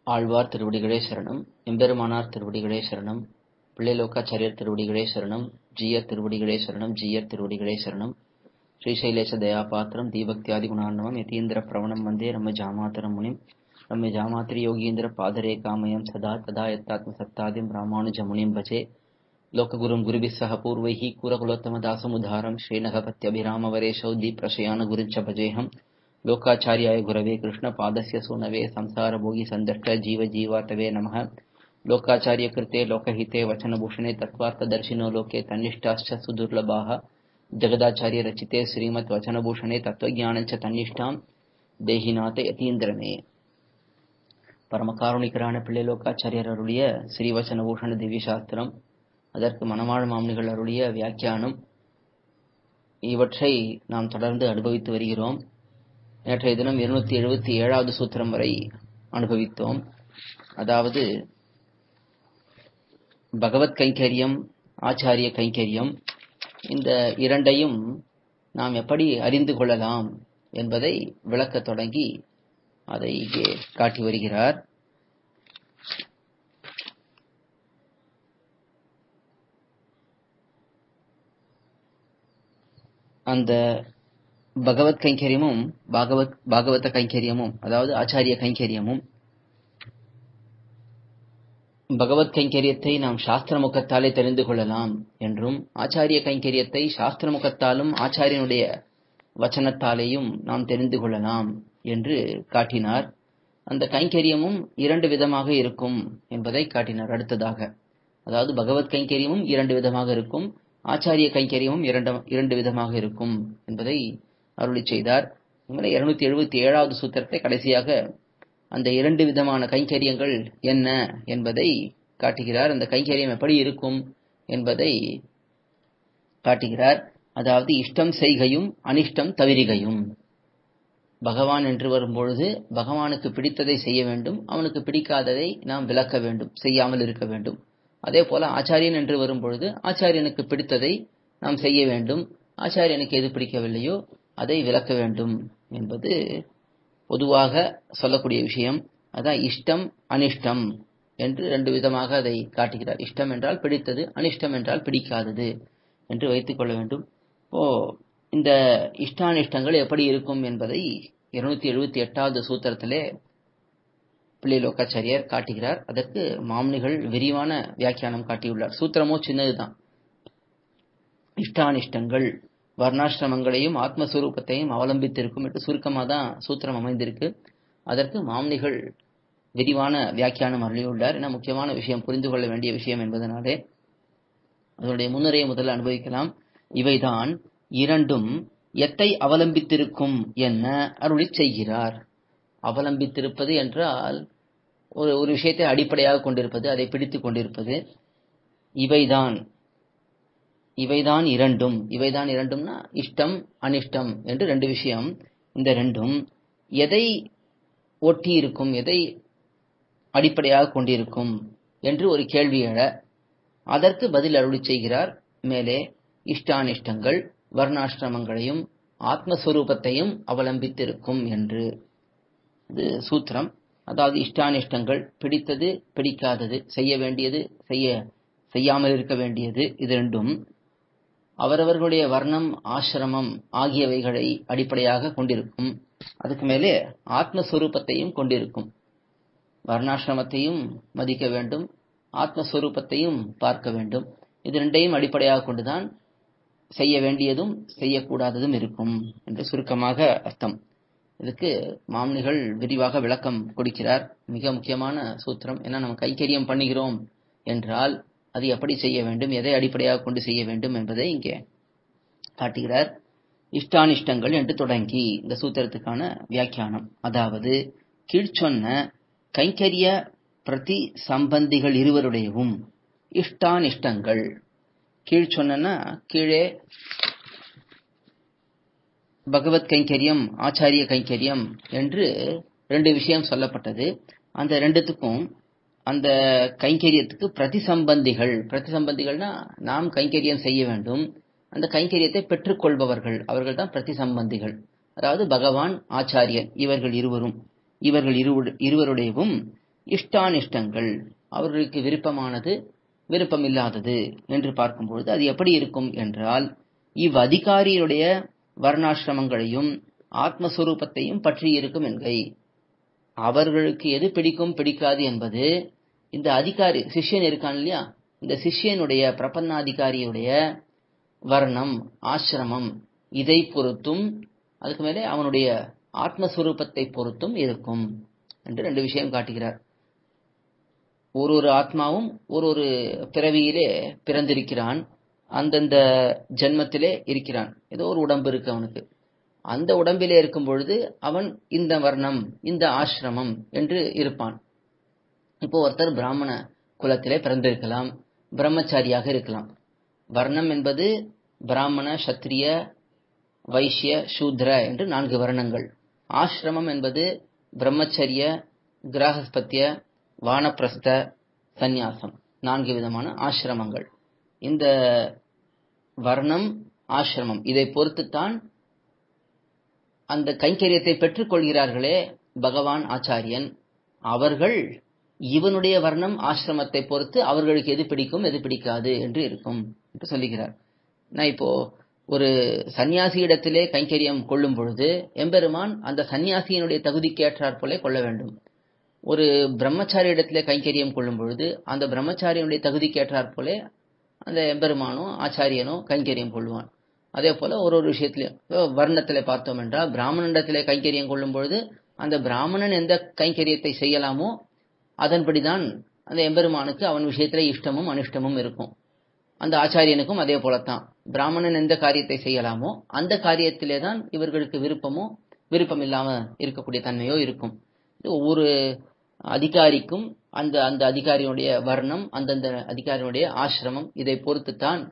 ஆழ்வார் திருவடிகளே சரணம் எம்பெருமானார் திருவடிகளே சரணம் பிள்ளைலோக்காச்சாரியர் திருவடிகளே சரணம் ஜீயர் திருவடிகளே சரணம் ஜீயர் திருவடிகளே சரணம் ஸ்ரீசைலேச தயாபாத்திரம் தீபக்தியாதி குணார்ணவம் யதீந்திர பிரவணம் வந்தே நம்ம ஜாமாத்தரம் முனிம் நம்ம ஜாமாத்திரி யோகீந்திர பாதரே காமயம் சதா ததா யத்தாத்ம சத்தாதிம் ராமானுஜ முனிம் பஜே லோககுரும் குருபிः सह पूर्वैः कुरकुलोत्तमदासमुद्धारम् श्रीनघपत्यभिरामवरेशौ दीप्रशयानगुरुञ्च भजेऽहम् लोकाचार्याय गुरवे कृष्णपादस्य सूनवे संसारभोगी सन्दष्ट जीवजीवातवे नमः लोकाचार्यकृते लोकहिते वचनभूषणे तत्त्वार्थदर्शिनो लोके तन्निष्ठाश्च सुदुर्लभाः जगदाचार्यरचिते श्रीमद्वचनभूषणे तत्त्वज्ञानञ्च तन्निष्ठाम् தேகிநாத யதீந்திரமே பரமகாருணிகரான பிள்ளை லோக்காச்சாரியர் அருளிய ஸ்ரீவச்சன பூஷண திவ்ய சாஸ்திரம் அதற்கு மணமாழ் மாமனிகள் அருளிய வியாக்கியானம் இவற்றை நாம் தொடர்ந்து அனுபவித்து வருகிறோம் நேற்றைய தினம் இருநூத்தி எழுபத்தி ஏழாவது சூத்திரம் வரை அனுபவித்தோம் அதாவது பகவத் கைங்கரியம் ஆச்சாரிய கைங்கரியம் இந்த இரண்டையும் நாம் எப்படி அறிந்து கொள்ளலாம் என்பதை விளக்கத் தொடங்கி அதை இங்கே காட்டி வருகிறார் அந்த பகவத் கைங்கரியமும் பாகவத் பாகவத கைங்கரியமும் அதாவது ஆச்சாரிய கைங்கரியமும் பகவத் கைங்கரியத்தை நாம் சாஸ்திர முகத்தாலே தெரிந்து கொள்ளலாம் என்றும் ஆச்சாரிய கைங்கரியத்தை சாஸ்திர முகத்தாலும் ஆச்சாரியனுடைய வச்சனத்தாலேயும் நாம் தெரிந்து கொள்ளலாம் என்று காட்டினார் அந்த கைங்கரியமும் இரண்டு விதமாக இருக்கும் என்பதை காட்டினார் அடுத்ததாக அதாவது பகவத் கைங்கரியமும் இரண்டு விதமாக இருக்கும் ஆச்சாரிய கைங்கரியமும் இரண்டு இரண்டு விதமாக இருக்கும் என்பதை அருளி செய்தார் இருநூத்தி எழுபத்தி ஏழாவது சூத்திரத்தை கடைசியாக அந்த இரண்டு விதமான கைங்கரியங்கள் என்ன என்பதை காட்டுகிறார் அந்த கைங்கரியம் எப்படி இருக்கும் என்பதை காட்டுகிறார் அதாவது இஷ்டம் செய்கையும் அனிஷ்டம் தவிரிகையும் பகவான் என்று வரும்பொழுது பகவானுக்கு பிடித்ததை செய்ய வேண்டும் அவனுக்கு பிடிக்காததை நாம் விளக்க வேண்டும் செய்யாமல் இருக்க வேண்டும் அதே போல ஆச்சாரியன் என்று வரும்பொழுது ஆச்சாரியனுக்கு பிடித்ததை நாம் செய்ய வேண்டும் ஆச்சாரியனுக்கு எது பிடிக்கவில்லையோ அதை விளக்க வேண்டும் என்பது பொதுவாக சொல்லக்கூடிய விஷயம் அதான் இஷ்டம் அனிஷ்டம் என்று ரெண்டு விதமாக அதை காட்டுகிறார் இஷ்டம் என்றால் பிடித்தது அனிஷ்டம் என்றால் பிடிக்காதது என்று வைத்துக் கொள்ள வேண்டும் ஓ இந்த இஷ்டானிஷ்டங்கள் எப்படி இருக்கும் என்பதை இருநூத்தி எழுபத்தி எட்டாவது சூத்திரத்திலே பிள்ளை லோகாச்சாரியர் காட்டுகிறார் அதற்கு மாமனிகள் விரிவான வியாக்கியானம் காட்டியுள்ளார் சூத்திரமோ சின்னதுதான் இஷ்டானிஷ்டங்கள் வர்ணாசிரமங்களையும் ஆத்மஸ்வரூபத்தையும் அவலம்பித்திருக்கும் என்று சுருக்கமாக தான் சூத்திரம் அமைந்திருக்கு அதற்கு மாமனிகள் விரிவான வியாக்கியானம் அருளியுள்ளார் என முக்கியமான விஷயம் புரிந்து கொள்ள வேண்டிய விஷயம் என்பதனாலே அதனுடைய முன்னுரையை முதல்ல அனுபவிக்கலாம் இவைதான் இரண்டும் எத்தை அவலம்பித்திருக்கும் என்ன அருளி செய்கிறார் அவலம்பித்திருப்பது என்றால் ஒரு ஒரு விஷயத்தை அடிப்படையாக கொண்டிருப்பது அதை பிடித்துக் கொண்டிருப்பது இவைதான் இவைதான் இரண்டும் இவைதான் இரண்டும்னா இஷ்டம் அனிஷ்டம் என்று ரெண்டு விஷயம் இந்த ரெண்டும் எதை ஒட்டி இருக்கும் எதை அடிப்படையாக கொண்டிருக்கும் என்று ஒரு கேள்வி எழ அதற்கு பதில் அருளி செய்கிறார் மேலே இஷ்டானிஷ்டங்கள் வர்ணாசிரமங்களையும் ஆத்மஸ்வரூபத்தையும் அவலம்பித்திருக்கும் என்று இது சூத்திரம் அதாவது இஷ்டானிஷ்டங்கள் பிடித்தது பிடிக்காதது செய்ய வேண்டியது செய்ய செய்யாமல் இருக்க வேண்டியது இது ரெண்டும் அவரவர்களுடைய வர்ணம் ஆசிரமம் ஆகியவைகளை அடிப்படையாக கொண்டிருக்கும் அதுக்கு மேலே ஆத்மஸ்வரூபத்தையும் கொண்டிருக்கும் வர்ணாசிரமத்தையும் மதிக்க வேண்டும் ஆத்மஸ்வரூபத்தையும் பார்க்க வேண்டும் இது ரெண்டையும் அடிப்படையாக கொண்டுதான் செய்ய வேண்டியதும் செய்யக்கூடாததும் இருக்கும் என்று சுருக்கமாக அர்த்தம் இதுக்கு மாமனிகள் விரிவாக விளக்கம் கொடுக்கிறார் மிக முக்கியமான சூத்திரம் ஏன்னா நம்ம கைக்கரியம் பண்ணுகிறோம் என்றால் அது எப்படி செய்ய வேண்டும் எதை அடிப்படையாக கொண்டு செய்ய வேண்டும் என்பதை இங்கே காட்டுகிறார் இஷ்டானிஷ்டங்கள் என்று தொடங்கி இந்த சூத்திரத்துக்கான வியாக்கியானம் அதாவது கீழ்ச்சொன்ன கைங்கரிய பிரதி சம்பந்திகள் இருவருடையவும் இஷ்டானிஷ்டங்கள் கீழ் சொன்னா கீழே பகவத் கைங்கரியம் ஆச்சாரிய கைங்கரியம் என்று ரெண்டு விஷயம் சொல்லப்பட்டது அந்த ரெண்டுத்துக்கும் அந்த கைங்கரியத்துக்கு பிரதிசம்பந்திகள் பிரதிசம்பந்திகள்னா நாம் கைங்கரியம் செய்ய வேண்டும் அந்த கைங்கரியத்தை பெற்றுக்கொள்பவர்கள் அவர்கள் தான் பிரதிசம்பந்திகள் அதாவது பகவான் ஆச்சாரியன் இவர்கள் இருவரும் இவர்கள் இருவருடையவும் இஷ்டானிஷ்டங்கள் அவர்களுக்கு விருப்பமானது விருப்பமில்லாதது என்று பார்க்கும்பொழுது அது எப்படி இருக்கும் என்றால் இவ்வதிகாரியுடைய வர்ணாசிரமங்களையும் ஆத்மஸ்வரூபத்தையும் பற்றி இருக்கும் என்கை அவர்களுக்கு எது பிடிக்கும் பிடிக்காது என்பது இந்த அதிகாரி சிஷ்யன் இருக்கான் இல்லையா இந்த சிஷ்யனுடைய பிரபன்னாதிகாரியுடைய வர்ணம் ஆசிரமம் இதை பொறுத்தும் அதுக்கு மேலே அவனுடைய ஆத்மஸ்வரூபத்தை பொறுத்தும் இருக்கும் என்று ரெண்டு விஷயம் காட்டுகிறார் ஒரு ஒரு ஆத்மாவும் ஒரு ஒரு பிறவியிலே பிறந்திருக்கிறான் அந்தந்த ஜென்மத்திலே இருக்கிறான் ஏதோ ஒரு உடம்பு இருக்கு அவனுக்கு அந்த உடம்பிலே இருக்கும் பொழுது அவன் இந்த வர்ணம் இந்த ஆசிரமம் என்று இருப்பான் இப்போ ஒருத்தர் பிராமண குலத்திலே பிறந்திருக்கலாம் பிரம்மச்சாரியாக இருக்கலாம் வர்ணம் என்பது பிராமண சத்திரிய வைஷ்ய சூத்ர என்று நான்கு வர்ணங்கள் ஆசிரமம் என்பது பிரம்மச்சரிய கிரகஸ்பத்திய வானப்பிரஸ்த சந்நியாசம் நான்கு விதமான ஆசிரமங்கள் இந்த வர்ணம் ஆசிரமம் இதை பொறுத்துத்தான் அந்த கைங்கரியத்தை பெற்றுக் கொள்கிறார்களே பகவான் ஆச்சாரியன் அவர்கள் இவனுடைய வர்ணம் ஆசிரமத்தை பொறுத்து அவர்களுக்கு எது பிடிக்கும் எது பிடிக்காது என்று இருக்கும் என்று சொல்லுகிறார் நான் இப்போ ஒரு சன்னியாசி இடத்திலே கைங்கரியம் கொள்ளும் பொழுது எம்பெருமான் அந்த சன்னியாசியினுடைய தகுதிக்கு ஏற்றாற் போல கொள்ள வேண்டும் ஒரு பிரம்மச்சாரி இடத்திலே கைங்கரியம் கொள்ளும் பொழுது அந்த பிரம்மச்சாரியினுடைய தகுதிக்கு ஏற்றாற் போல அந்த எம்பெருமானோ ஆச்சாரியனோ கைங்கரியம் கொள்வான் அதே போல ஒரு ஒரு விஷயத்திலையும் வர்ணத்திலே பார்த்தோம் என்றால் பிராமணனிடத்திலே கைங்கரியம் கொள்ளும் பொழுது அந்த பிராமணன் எந்த கைங்கரியத்தை செய்யலாமோ அதன்படிதான் அந்த எம்பெருமானுக்கு அவன் விஷயத்திலே இஷ்டமும் அனிஷ்டமும் இருக்கும் அந்த ஆச்சாரியனுக்கும் அதே போலத்தான் பிராமணன் எந்த காரியத்தை செய்யலாமோ அந்த காரியத்திலே தான் இவர்களுக்கு விருப்பமோ விருப்பம் இல்லாம இருக்கக்கூடிய தன்மையோ இருக்கும் ஒவ்வொரு அதிகாரிக்கும் அந்த அந்த அதிகாரியுடைய வர்ணம் அந்தந்த அதிகாரியுடைய ஆசிரமம் இதை பொறுத்துத்தான்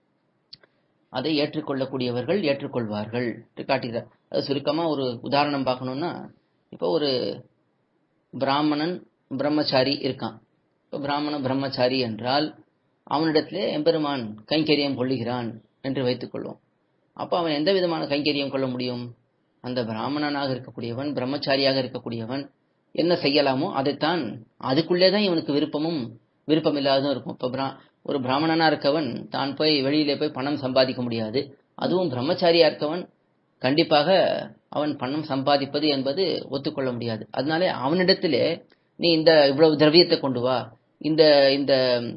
அதை ஏற்றுக்கொள்ளக்கூடியவர்கள் ஏற்றுக்கொள்வார்கள் காட்டுகிறார் அது சுருக்கமா ஒரு உதாரணம் பார்க்கணும்னா இப்போ ஒரு பிராமணன் பிரம்மச்சாரி இருக்கான் இப்போ பிராமண பிரம்மச்சாரி என்றால் அவனிடத்திலே எம்பெருமான் கைங்கரியம் கொள்ளுகிறான் என்று வைத்துக் கொள்வோம் அப்போ அவன் எந்த விதமான கைங்கரியம் கொள்ள முடியும் அந்த பிராமணனாக இருக்கக்கூடியவன் பிரம்மச்சாரியாக இருக்கக்கூடியவன் என்ன செய்யலாமோ அதைத்தான் அதுக்குள்ளே தான் இவனுக்கு விருப்பமும் விருப்பம் இல்லாததும் இருக்கும் இப்போ பிரா ஒரு பிராமணனா இருக்கவன் தான் போய் வெளியிலே போய் பணம் சம்பாதிக்க முடியாது அதுவும் பிரம்மச்சாரியா இருக்கவன் கண்டிப்பாக அவன் பணம் சம்பாதிப்பது என்பது ஒத்துக்கொள்ள முடியாது அதனாலே அவனிடத்திலே நீ இந்த இவ்வளவு திரவியத்தை கொண்டு வா இந்த இந்த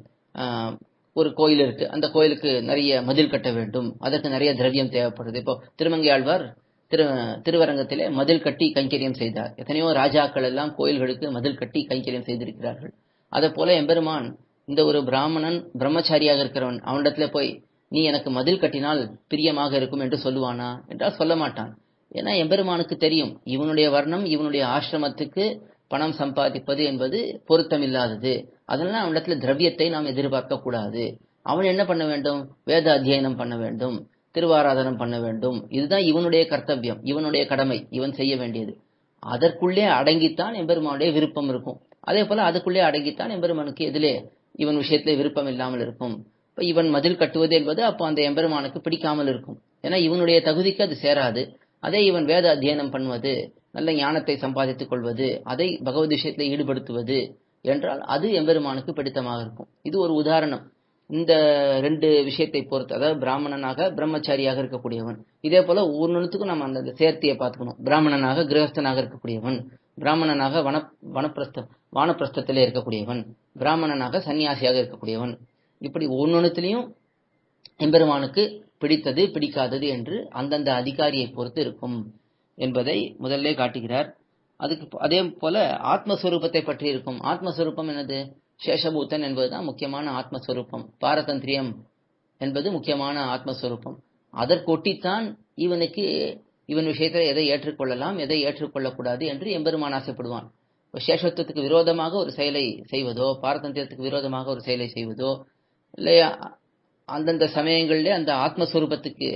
ஒரு கோயில் இருக்கு அந்த கோயிலுக்கு நிறைய மதில் கட்ட வேண்டும் அதற்கு நிறைய திரவியம் தேவைப்படுது இப்போ திருமங்கையாழ்வார் திரு திருவரங்கத்திலே மதில் கட்டி கைங்கரியம் செய்தார் எத்தனையோ ராஜாக்கள் எல்லாம் கோயில்களுக்கு மதில் கட்டி கைங்கரியம் செய்திருக்கிறார்கள் அதே போல எம்பெருமான் இந்த ஒரு பிராமணன் பிரம்மச்சாரியாக இருக்கிறவன் அவனிடத்துல போய் நீ எனக்கு மதில் கட்டினால் பிரியமாக இருக்கும் என்று சொல்லுவானா என்றால் சொல்ல மாட்டான் ஏன்னா எம்பெருமானுக்கு தெரியும் இவனுடைய வர்ணம் இவனுடைய ஆசிரமத்துக்கு பணம் சம்பாதிப்பது என்பது பொருத்தமில்லாதது அதனால அவனிடத்துல திரவியத்தை நாம் எதிர்பார்க்க கூடாது அவன் என்ன பண்ண வேண்டும் வேத அத்தியனம் பண்ண வேண்டும் திருவாராதனம் பண்ண வேண்டும் இதுதான் இவனுடைய கர்த்தவியம் இவனுடைய கடமை இவன் செய்ய வேண்டியது அதற்குள்ளே அடங்கித்தான் எம்பெருமானுடைய விருப்பம் இருக்கும் அதே போல அதுக்குள்ளே அடங்கித்தான் எம்பெருமானுக்கு எதிலே இவன் விஷயத்திலே விருப்பம் இல்லாமல் இருக்கும் இப்ப இவன் மதில் கட்டுவது என்பது அப்போ அந்த எம்பெருமானுக்கு பிடிக்காமல் இருக்கும் ஏன்னா இவனுடைய தகுதிக்கு அது சேராது அதே இவன் வேத அத்தியனம் பண்ணுவது நல்ல ஞானத்தை சம்பாதித்துக் கொள்வது அதை பகவத் விஷயத்தில் ஈடுபடுத்துவது என்றால் அது எம்பெருமானுக்கு பிடித்தமாக இருக்கும் இது ஒரு உதாரணம் இந்த ரெண்டு விஷயத்தை பொறுத்து அதாவது பிராமணனாக பிரம்மச்சாரியாக இருக்கக்கூடியவன் இதே போல ஒவ்வொன்றுத்துக்கும் நம்ம அந்த சேர்த்தியை பார்த்துக்கணும் பிராமணனாக கிரகஸ்தனாக இருக்கக்கூடியவன் பிராமணனாக வன வனப்பிரஸ்த வானப்பிரஸ்தத்திலே இருக்கக்கூடியவன் பிராமணனாக சன்னியாசியாக இருக்கக்கூடியவன் இப்படி ஒன்னொன்னுத்திலையும் எம்பெருமானுக்கு பிடித்தது பிடிக்காதது என்று அந்தந்த அதிகாரியை பொறுத்து இருக்கும் என்பதை முதல்ல காட்டுகிறார் அதுக்கு அதே போல ஆத்மஸ்வரூபத்தை பற்றி இருக்கும் ஆத்மஸ்வரூபம் என்னது சேஷபூத்தன் என்பதுதான் முக்கியமான ஆத்மஸ்வரூபம் பாரதந்திரியம் என்பது முக்கியமான ஆத்மஸ்வரூபம் அதற்கொட்டித்தான் இவனுக்கு இவன் விஷயத்தில் எதை ஏற்றுக்கொள்ளலாம் எதை ஏற்றுக்கொள்ளக்கூடாது என்று எம்பெருமான் ஆசைப்படுவான் சேஷத்துவத்துக்கு விரோதமாக ஒரு செயலை செய்வதோ பாரதந்திரத்துக்கு விரோதமாக ஒரு செயலை செய்வதோ இல்லையா அந்தந்த சமயங்களிலே அந்த ஆத்மஸ்வரூபத்துக்கு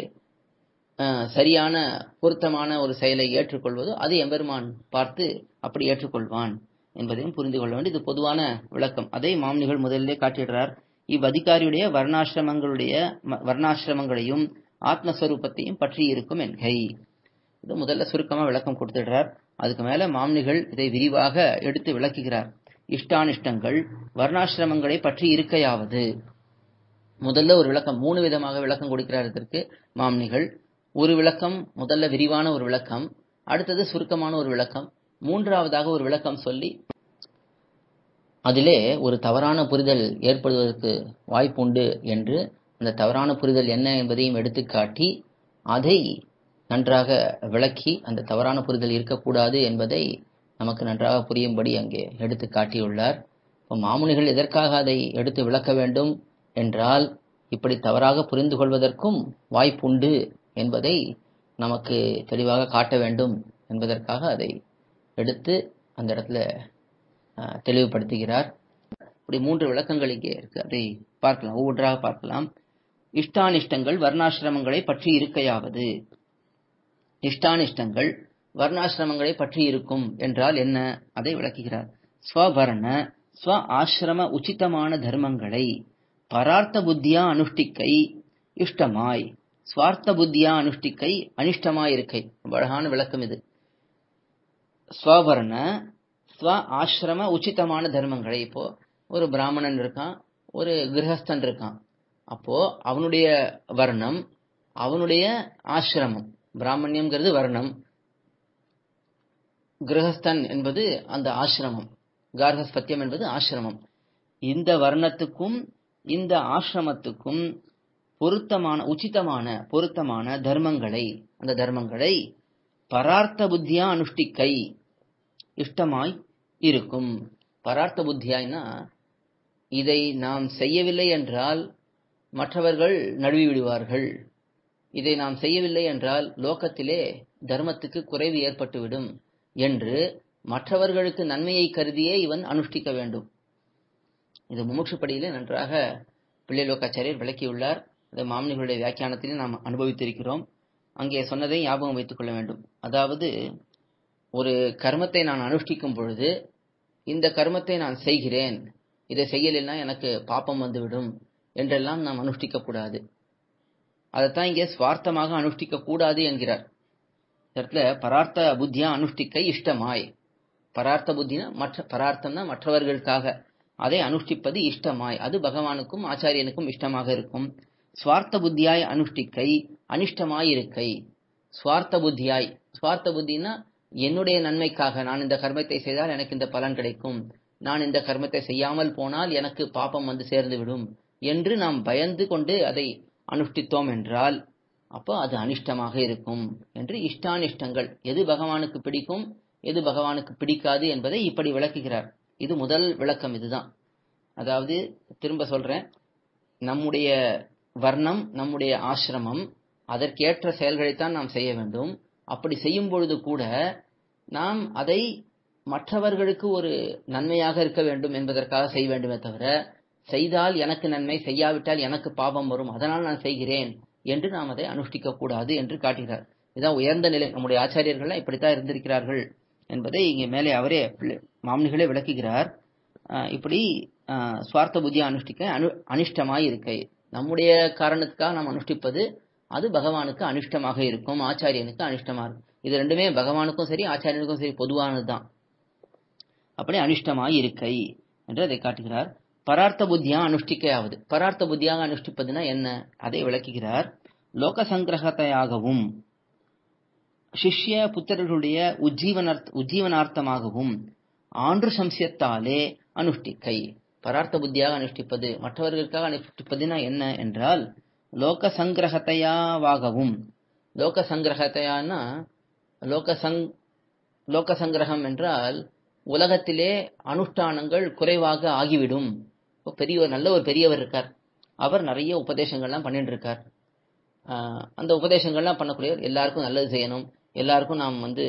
சரியான பொருத்தமான ஒரு செயலை ஏற்றுக்கொள்வதோ அது எம்பெருமான் பார்த்து அப்படி ஏற்றுக்கொள்வான் என்பதையும் புரிந்து கொள்ள வேண்டும் இது பொதுவான விளக்கம் அதை மாமனிகள் முதலிலே காட்டிடுறார் இவ்வதிகாரியுடைய வர்ணாசிரமங்களுடைய வர்ணாசிரமங்களையும் ஆத்மஸ்வரூபத்தையும் பற்றி இருக்கும் என்கை இது முதல்ல சுருக்கமா விளக்கம் கொடுத்துடுறார் அதுக்கு மேல மாமனிகள் இதை விரிவாக எடுத்து விளக்குகிறார் இஷ்டானிஷ்டங்கள் வர்ணாசிரமங்களை பற்றி இருக்கையாவது முதல்ல ஒரு விளக்கம் மூணு விதமாக விளக்கம் கொடுக்கிறார் இதற்கு மாம்னிகள் ஒரு விளக்கம் முதல்ல விரிவான ஒரு விளக்கம் அடுத்தது சுருக்கமான ஒரு விளக்கம் மூன்றாவதாக ஒரு விளக்கம் சொல்லி அதிலே ஒரு தவறான புரிதல் ஏற்படுவதற்கு வாய்ப்புண்டு என்று அந்த தவறான புரிதல் என்ன என்பதையும் எடுத்துக்காட்டி அதை நன்றாக விளக்கி அந்த தவறான புரிதல் இருக்கக்கூடாது என்பதை நமக்கு நன்றாக புரியும்படி அங்கே எடுத்து காட்டியுள்ளார் இப்போ மாமுனிகள் எதற்காக அதை எடுத்து விளக்க வேண்டும் என்றால் இப்படி தவறாக புரிந்து கொள்வதற்கும் வாய்ப்புண்டு என்பதை நமக்கு தெளிவாக காட்ட வேண்டும் என்பதற்காக அதை எடுத்து அந்த இடத்துல தெளிவுபடுத்துகிறார் இப்படி மூன்று விளக்கங்கள் இங்கே இருக்கு அதை பார்க்கலாம் ஒவ்வொன்றாக பார்க்கலாம் இஷ்டானிஷ்டங்கள் வர்ணாசிரமங்களை பற்றி இருக்கையாவது இஷ்டானிஷ்டங்கள் வர்ணாசிரமங்களை பற்றி இருக்கும் என்றால் என்ன அதை விளக்குகிறார் ஸ்வவர்ண ஸ்வ ஆசிரம உச்சிதமான தர்மங்களை பரார்த்த புத்தியா அனுஷ்டிக்கை இஷ்டமாய் சுவார்த்த புத்தியா அனுஷ்டிக்கை அனிஷ்டமாய் இருக்கை அழகான விளக்கம் இது ஸ்வவர்ண ஸ்வ ஆசிரம உச்சிதமான தர்மங்களை இப்போ ஒரு பிராமணன் இருக்கான் ஒரு கிரகஸ்தன் இருக்கான் அப்போ அவனுடைய வர்ணம் அவனுடைய ஆசிரமம் பிராமணியம்ங்கிறது வர்ணம் கிரகஸ்தன் என்பது அந்த ஆசிரமம் கார்கஸ்பத்தியம் என்பது ஆசிரமம் இந்த வர்ணத்துக்கும் இந்த ஆசிரமத்துக்கும் பொருத்தமான உச்சிதமான பொருத்தமான தர்மங்களை அந்த தர்மங்களை பரார்த்த புத்தியா அனுஷ்டிக்கை இஷ்டமாய் இருக்கும் பரார்த்த புத்தியாய்னா இதை நாம் செய்யவில்லை என்றால் மற்றவர்கள் நழுவி விடுவார்கள் இதை நாம் செய்யவில்லை என்றால் லோகத்திலே தர்மத்துக்கு குறைவு ஏற்பட்டுவிடும் என்று மற்றவர்களுக்கு நன்மையை கருதியே இவன் அனுஷ்டிக்க வேண்டும் இது முமுட்சுப்படியிலே நன்றாக பிள்ளைலோக்காச்சாரியர் விளக்கியுள்ளார் இந்த மாமனிகளுடைய வியாக்கியானத்திலே நாம் அனுபவித்திருக்கிறோம் அங்கே சொன்னதை ஞாபகம் வைத்துக் கொள்ள வேண்டும் அதாவது ஒரு கர்மத்தை நான் அனுஷ்டிக்கும் பொழுது இந்த கர்மத்தை நான் செய்கிறேன் இதை செய்யலைன்னா எனக்கு பாப்பம் வந்துவிடும் என்றெல்லாம் நாம் அனுஷ்டிக்க கூடாது அதைத்தான் இங்கே சுவார்த்தமாக அனுஷ்டிக்க கூடாது என்கிறார் இடத்துல பரார்த்த புத்தியா அனுஷ்டிக்க இஷ்டமாய் பரார்த்த புத்தினா மற்ற பரார்த்தம்னா மற்றவர்களுக்காக அதை அனுஷ்டிப்பது இஷ்டமாய் அது பகவானுக்கும் ஆச்சாரியனுக்கும் இஷ்டமாக இருக்கும் சுவார்த்த புத்தியாய் அனுஷ்டிக்கை அனிஷ்டமாய் இருக்கை சுவார்த்த புத்தியாய் சுவார்த்த புத்தினா என்னுடைய நன்மைக்காக நான் இந்த கர்மத்தை செய்தால் எனக்கு இந்த பலன் கிடைக்கும் நான் இந்த கர்மத்தை செய்யாமல் போனால் எனக்கு பாப்பம் வந்து சேர்ந்து விடும் என்று நாம் பயந்து கொண்டு அதை அனுஷ்டித்தோம் என்றால் அப்போ அது அனிஷ்டமாக இருக்கும் என்று இஷ்டானிஷ்டங்கள் எது பகவானுக்கு பிடிக்கும் எது பகவானுக்கு பிடிக்காது என்பதை இப்படி விளக்குகிறார் இது முதல் விளக்கம் இதுதான் அதாவது திரும்ப சொல்றேன் நம்முடைய வர்ணம் நம்முடைய ஆசிரமம் அதற்கேற்ற செயல்களைத்தான் நாம் செய்ய வேண்டும் அப்படி செய்யும் பொழுது கூட நாம் அதை மற்றவர்களுக்கு ஒரு நன்மையாக இருக்க வேண்டும் என்பதற்காக செய்ய வேண்டுமே தவிர செய்தால் எனக்கு நன்மை செய்யாவிட்டால் எனக்கு பாவம் வரும் அதனால் நான் செய்கிறேன் என்று நாம் அதை அனுஷ்டிக்க கூடாது என்று காட்டுகிறார் இதுதான் உயர்ந்த நிலை நம்முடைய ஆச்சாரியர்கள்லாம் இப்படித்தான் இருந்திருக்கிறார்கள் என்பதை இங்கே மேலே அவரே மாமனிகளே விளக்குகிறார் இப்படி சுவார்த்த புத்தியை அனுஷ்டிக்க அனு அனிஷ்டமாய் இருக்கை நம்முடைய காரணத்துக்காக நாம் அனுஷ்டிப்பது அது பகவானுக்கு அனிஷ்டமாக இருக்கும் ஆச்சாரியனுக்கு அனிஷ்டமாக இருக்கும் இது ரெண்டுமே பகவானுக்கும் சரி ஆச்சாரியனுக்கும் சரி பொதுவானதுதான் அப்படி அனிஷ்டமாய் இருக்கை என்று அதை காட்டுகிறார் பரார்த்த புத்தியா அனுஷ்டிக்கையாவது பரார்த்த புத்தியாக அனுஷ்டிப்பதுனா என்ன அதை விளக்குகிறார் லோக சங்கிரகத்தையாகவும் சிஷ்ய புத்திரர்களுடைய உஜ்ஜீவனார்த்த உஜ்ஜீவனார்த்தமாகவும் ஆண்டு சம்சியத்தாலே அனுஷ்டிக்கை பரார்த்த புத்தியாக அனுஷ்டிப்பது மற்றவர்களுக்காக அனுஷ்டிப்பதுனா என்ன என்றால் லோக சங்கிரகத்தையாவாகவும் லோக சங்கிரகத்தையானா லோக சங் லோக சங்கிரகம் என்றால் உலகத்திலே அனுஷ்டானங்கள் குறைவாக ஆகிவிடும் இப்போ பெரியவர் நல்ல ஒரு பெரியவர் இருக்கார் அவர் நிறைய உபதேசங்கள்லாம் பண்ணிட்டு இருக்கார் அந்த உபதேசங்கள்லாம் பண்ணக்கூடியவர் எல்லாருக்கும் நல்லது செய்யணும் எல்லாருக்கும் நாம் வந்து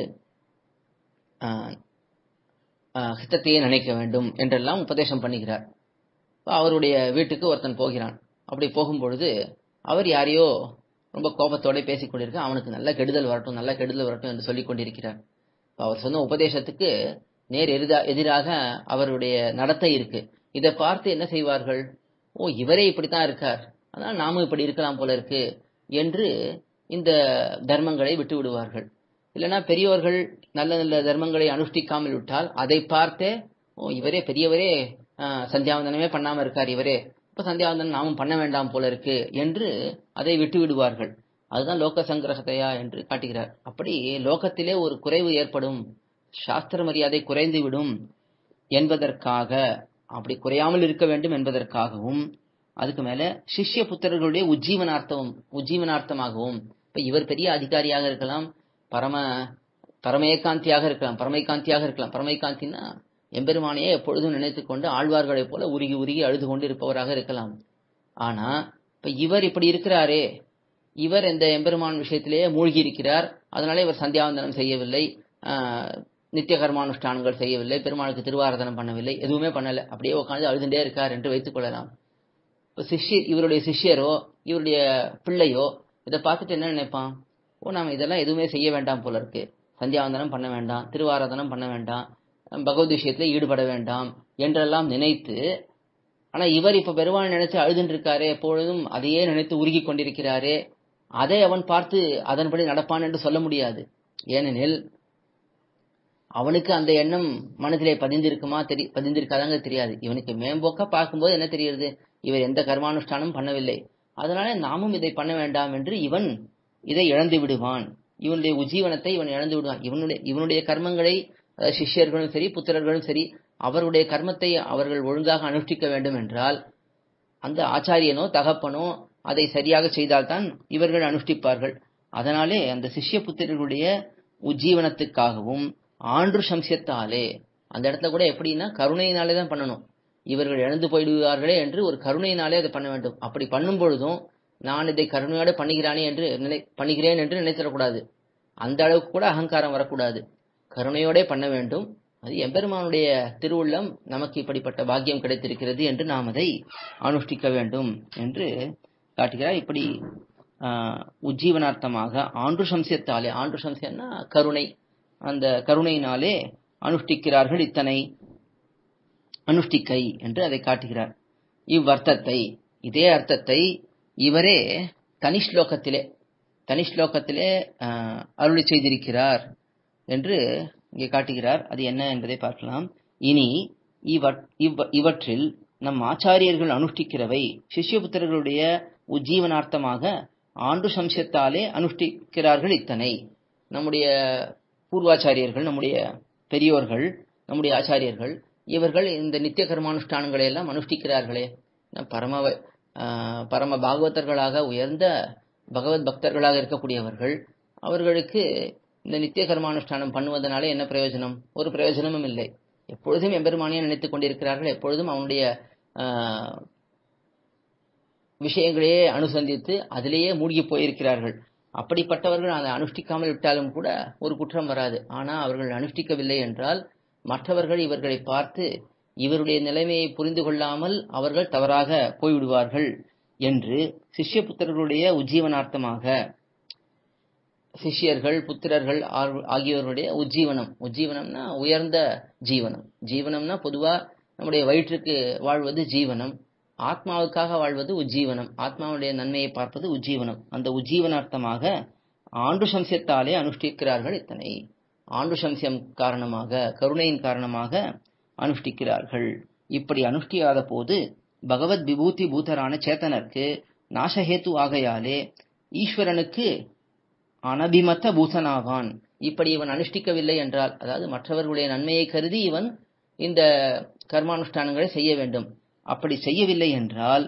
ஹித்தத்தையே நினைக்க வேண்டும் என்றெல்லாம் உபதேசம் பண்ணுகிறார் அவருடைய வீட்டுக்கு ஒருத்தன் போகிறான் அப்படி போகும்பொழுது அவர் யாரையோ ரொம்ப கோபத்தோட பேசிக் கொண்டிருக்க அவனுக்கு நல்ல கெடுதல் வரட்டும் நல்ல கெடுதல் வரட்டும் என்று சொல்லிக் கொண்டிருக்கிறார் அவர் சொன்ன உபதேசத்துக்கு நேர் எதிரா எதிராக அவருடைய நடத்தை இருக்கு இதை பார்த்து என்ன செய்வார்கள் ஓ இவரே இப்படித்தான் இருக்கார் அதனால் நாமும் இப்படி இருக்கலாம் போல இருக்கு என்று இந்த தர்மங்களை விட்டு விடுவார்கள் இல்லைன்னா பெரியோர்கள் நல்ல நல்ல தர்மங்களை அனுஷ்டிக்காமல் விட்டால் அதை பார்த்தே ஓ இவரே பெரியவரே ஆஹ், சந்தியாவந்தனமே பண்ணாம இருக்கார் இவரே இப்ப சந்தியாவந்தனம் நாமும் பண்ண வேண்டாம் போல இருக்கு என்று அதை விட்டு விடுவார்கள் அதுதான் லோக சங்கிரகத்தையா என்று காட்டுகிறார் அப்படி லோகத்திலே ஒரு குறைவு ஏற்படும் சாஸ்திர மரியாதை குறைந்து விடும் என்பதற்காக அப்படி குறையாமல் இருக்க வேண்டும் என்பதற்காகவும் அதுக்கு மேல சிஷ்ய புத்திரர்களுடைய உஜ்ஜீவனார்த்தம் உஜ்ஜீவனார்த்தமாகவும் இப்ப இவர் பெரிய அதிகாரியாக இருக்கலாம் பரம பரமேகாந்தியாக இருக்கலாம் பரமைகாந்தியாக இருக்கலாம் பரமைகாந்தின்னா எம்பெருமானையே எப்பொழுதும் நினைத்துக் கொண்டு ஆழ்வார்களைப் போல உருகி உருகி அழுது கொண்டு இருப்பவராக இருக்கலாம் ஆனா இப்ப இவர் இப்படி இருக்கிறாரே இவர் இந்த எம்பெருமான் விஷயத்திலேயே மூழ்கி இருக்கிறார் அதனால இவர் சந்தியாவந்தனம் செய்யவில்லை ஆஹ், நித்திய கர்மானுஷ்டானங்கள் செய்யவில்லை பெருமாளுக்கு திருவாராதனம் பண்ணவில்லை எதுவுமே பண்ணல அப்படியே உட்கார்ந்து அழுதுண்டே இருக்கார் என்று வைத்துக் கொள்ளலாம் இப்ப சிஷ்யர் இவருடைய சிஷ்யரோ இவருடைய பிள்ளையோ இதை பார்த்துட்டு என்ன நினைப்பான் ஓ நாம இதெல்லாம் எதுவுமே செய்ய வேண்டாம் போல இருக்கு சந்தியாவந்தனம் பண்ண வேண்டாம் திருவாராதனம் பண்ண வேண்டாம் பகவத் விஷயத்துல ஈடுபட வேண்டாம் என்றெல்லாம் நினைத்து ஆனா இவர் இப்ப பெருமாள் நினைச்சு அழுதுன்னு இருக்காரே எப்பொழுதும் அதையே நினைத்து உருகி கொண்டிருக்கிறாரே அதை அவன் பார்த்து அதன்படி நடப்பான் என்று சொல்ல முடியாது ஏனெனில் அவனுக்கு அந்த எண்ணம் மனதிலே பதிந்திருக்குமா தெரி பதிந்திருக்காதாங்க தெரியாது இவனுக்கு மேம்போக்கா பார்க்கும்போது என்ன தெரியுது இவர் எந்த கர்மானுஷ்டானம் பண்ணவில்லை அதனால நாமும் இதை பண்ண வேண்டாம் என்று இவன் இதை இழந்து விடுவான் இவனுடைய உஜீவனத்தை இவன் இழந்து விடுவான் இவனுடைய இவனுடைய கர்மங்களை அதாவது சிஷ்யர்களும் சரி புத்திரர்களும் சரி அவருடைய கர்மத்தை அவர்கள் ஒழுங்காக அனுஷ்டிக்க வேண்டும் என்றால் அந்த ஆச்சாரியனோ தகப்பனோ அதை சரியாக செய்தால்தான் இவர்கள் அனுஷ்டிப்பார்கள் அதனாலே அந்த சிஷ்ய புத்திரர்களுடைய உஜ்ஜீவனத்துக்காகவும் ஆண்டு சம்சியத்தாலே அந்த இடத்துல கூட எப்படின்னா கருணையினாலே தான் பண்ணணும் இவர்கள் இழந்து போயிடுவார்களே என்று ஒரு கருணையினாலே அதை பண்ண வேண்டும் அப்படி பண்ணும் பொழுதும் நான் இதை கருணையோடு பண்ணுகிறானே என்று நினை பண்ணுகிறேன் என்று நினைத்திடக்கூடாது அந்த அளவுக்கு கூட அகங்காரம் வரக்கூடாது கருணையோடே பண்ண வேண்டும் அது எம்பெருமானுடைய திருவுள்ளம் நமக்கு இப்படிப்பட்ட பாக்கியம் கிடைத்திருக்கிறது என்று நாம் அதை அனுஷ்டிக்க வேண்டும் என்று காட்டுகிறார் இப்படி ஆஹ், உஜ்ஜீவனார்த்தமாக ஆண்டு சம்சியத்தாலே ஆண்டு சம்சியம்னா கருணை அந்த கருணையினாலே அனுஷ்டிக்கிறார்கள் இத்தனை அனுஷ்டிக்கை என்று அதை காட்டுகிறார் இவ்வர்த்தத்தை இதே அர்த்தத்தை இவரே தனி ஸ்லோகத்திலே தனி ஸ்லோகத்திலே ஆஹ், அருளி செய்திருக்கிறார் என்று இங்கே காட்டுகிறார் அது என்ன என்பதை பார்க்கலாம் இனி இவற்- இவ்- இவற்றில் நம் ஆச்சாரியர்கள் அனுஷ்டிக்கிறவை சிஷ்யபுத்திரர்களுடைய உஜ்ஜீவனார்த்தமாக ஆண்டு சம்சத்தாலே அனுஷ்டிக்கிறார்கள் இத்தனை நம்முடைய பூர்வாச்சாரியர்கள் நம்முடைய பெரியோர்கள் நம்முடைய ஆச்சாரியர்கள் இவர்கள் இந்த நித்திய கர்மானுஷ்டானங்களை எல்லாம் அனுஷ்டிக்கிறார்களே நம் பரம ஆஹ், பரம பாகவதர்களாக உயர்ந்த பகவத் பக்தர்களாக இருக்கக்கூடியவர்கள் அவர்களுக்கு இந்த நித்திய கர்மானுஷ்டானம் பண்ணுவதனால என்ன பிரயோஜனம் ஒரு பிரயோஜனமும் இல்லை எப்பொழுதும் எம்பெருமானியை நினைத்துக் கொண்டிருக்கிறார்கள் எப்பொழுதும் அவனுடைய ஆஹ், விஷயங்களையே அனுசந்தித்து அதிலேயே மூழ்கி போயிருக்கிறார்கள் அப்படிப்பட்டவர்கள் அதை அனுஷ்டிக்காமல் விட்டாலும் கூட ஒரு குற்றம் வராது ஆனா அவர்கள் அனுஷ்டிக்கவில்லை என்றால் மற்றவர்கள் இவர்களை பார்த்து இவருடைய நிலைமையை புரிந்து கொள்ளாமல் அவர்கள் தவறாக போய்விடுவார்கள் என்று சிஷ்ய புத்திரர்களுடைய உஜ்ஜீவனார்த்தமாக சிஷ்யர்கள் புத்திரர்கள் ஆர்- ஆகியோருடைய உஜ்ஜீவனம் உஜ்ஜீவனம்னா உயர்ந்த ஜீவனம் ஜீவனம்னா பொதுவா நம்முடைய வயிற்றுக்கு வாழ்வது ஜீவனம் ஆத்மாவுக்காக வாழ்வது உஜ்ஜீவனம் ஆத்மாவுடைய நன்மையை பார்ப்பது உஜ்ஜீவனம் அந்த உஜ்ஜீவனார்த்தமாக ஆண்டு சம்சியத்தாலே அனுஷ்டிக்கிறார்கள் இத்தனை ஆண்டு சம்சியம் காரணமாக கருணையின் காரணமாக அனுஷ்டிக்கிறார்கள் இப்படி அனுஷ்டியாத போது பகவத் விபூதி பூதரான சேத்தனருக்கு நாசஹேத்து ஆகையாலே ஈஸ்வரனுக்கு அனபிமத்த பூசனாவான் இப்படி இவன் அனுஷ்டிக்கவில்லை என்றால் அதாவது மற்றவர்களுடைய நன்மையை கருதி இவன் இந்த கர்மானுஷ்டானங்களை செய்ய வேண்டும் அப்படி செய்யவில்லை என்றால்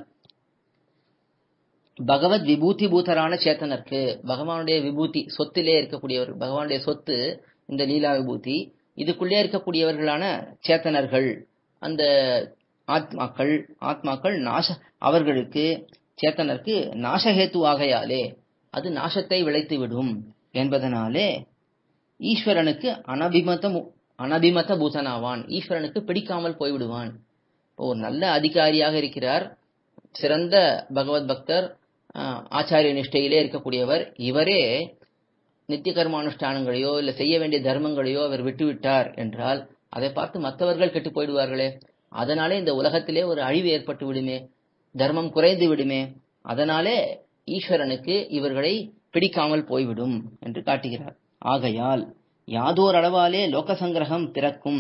பகவத் விபூதி பூதரான சேத்தனருக்கு பகவானுடைய விபூதி சொத்திலே இருக்கக்கூடியவர் பகவானுடைய சொத்து இந்த லீலா விபூதி இதுக்குள்ளே இருக்கக்கூடியவர்களான சேத்தனர்கள் அந்த ஆத்மாக்கள் ஆத்மாக்கள் நாச அவர்களுக்கு சேத்தனருக்கு நாசஹேத்து ஆகையாலே அது நாசத்தை விளைத்து விடும் என்பதனாலே ஈஸ்வரனுக்கு அனபிமத அனபிமத பூதனாவான் ஈஸ்வரனுக்கு பிடிக்காமல் போய்விடுவான் இப்போ ஒரு நல்ல அதிகாரியாக இருக்கிறார் சிறந்த பகவத் பக்தர் ஆஹ், ஆச்சாரிய நிஷ்டையிலே இருக்கக்கூடியவர் இவரே நித்திய கர்மானுஷ்டானங்களையோ இல்ல செய்ய வேண்டிய தர்மங்களையோ அவர் விட்டுவிட்டார் என்றால் அதை பார்த்து மற்றவர்கள் கெட்டு போயிடுவார்களே அதனாலே இந்த உலகத்திலே ஒரு அழிவு ஏற்பட்டு விடுமே தர்மம் குறைந்து விடுமே அதனாலே ஈஸ்வரனுக்கு இவர்களை பிடிக்காமல் போய்விடும் என்று காட்டுகிறார் ஆகையால் யாதோர் அளவாலே லோக சங்கிரகம் பிறக்கும்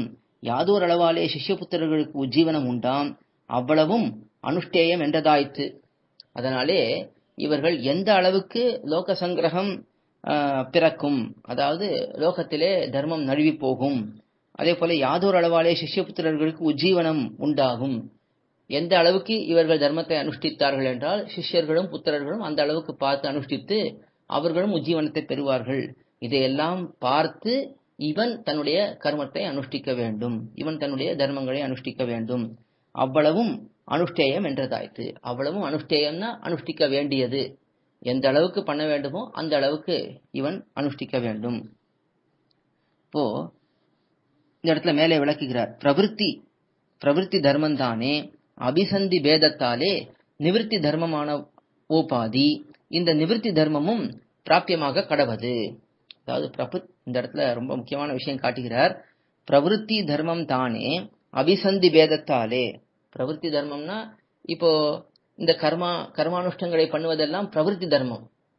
யாதோர் அளவாலே சிஷ்யபுத்திரர்களுக்கு உஜ்ஜீவனம் உண்டாம் அவ்வளவும் அனுஷ்டேயம் என்றதாயிற்று அதனாலே இவர்கள் எந்த அளவுக்கு லோக சங்கிரகம் பிறக்கும் அதாவது லோகத்திலே தர்மம் நழுவி போகும் அதே போல யாதோர் அளவாலே சிஷ்யபுத்திரர்களுக்கு உஜ்ஜீவனம் உண்டாகும் எந்த அளவுக்கு இவர்கள் தர்மத்தை அனுஷ்டித்தார்கள் என்றால் சிஷ்யர்களும் புத்திரர்களும் அந்த அளவுக்கு பார்த்து அனுஷ்டித்து அவர்களும் உஜ்ஜீவனத்தை பெறுவார்கள் இதையெல்லாம் பார்த்து இவன் தன்னுடைய கர்மத்தை அனுஷ்டிக்க வேண்டும் இவன் தன்னுடைய தர்மங்களை அனுஷ்டிக்க வேண்டும் அவ்வளவும் அனுஷ்டேயம் என்றதாயிற்று அவ்வளவும் அனுஷ்டேயம்னா அனுஷ்டிக்க வேண்டியது எந்த அளவுக்கு பண்ண வேண்டுமோ அந்த அளவுக்கு இவன் அனுஷ்டிக்க வேண்டும் இப்போ இந்த இடத்துல மேலே விளக்குகிறார் பிரவிற்த்தி பிரவிற்த்தி தர்மம் தானே அபிசந்தி பேதத்தாலே நிவிற்த்தி தர்மமான ஓபாதி இந்த நிவிற்த்தி தர்மமும் பிராபியமாக கடவது அதாவது பிரபு இந்த இடத்துல ரொம்ப முக்கியமான விஷயம் காட்டுகிறார் பிரவிற்த்தி தர்மம் தானே அபிசந்தி பேதத்தாலே பிரவிற்த்தி தர்மம்னா இப்போ இந்த கர்மா கர்மானுஷ்டங்களை பண்ணுவதெல்லாம் பிரவிற்த்தி தர்மம்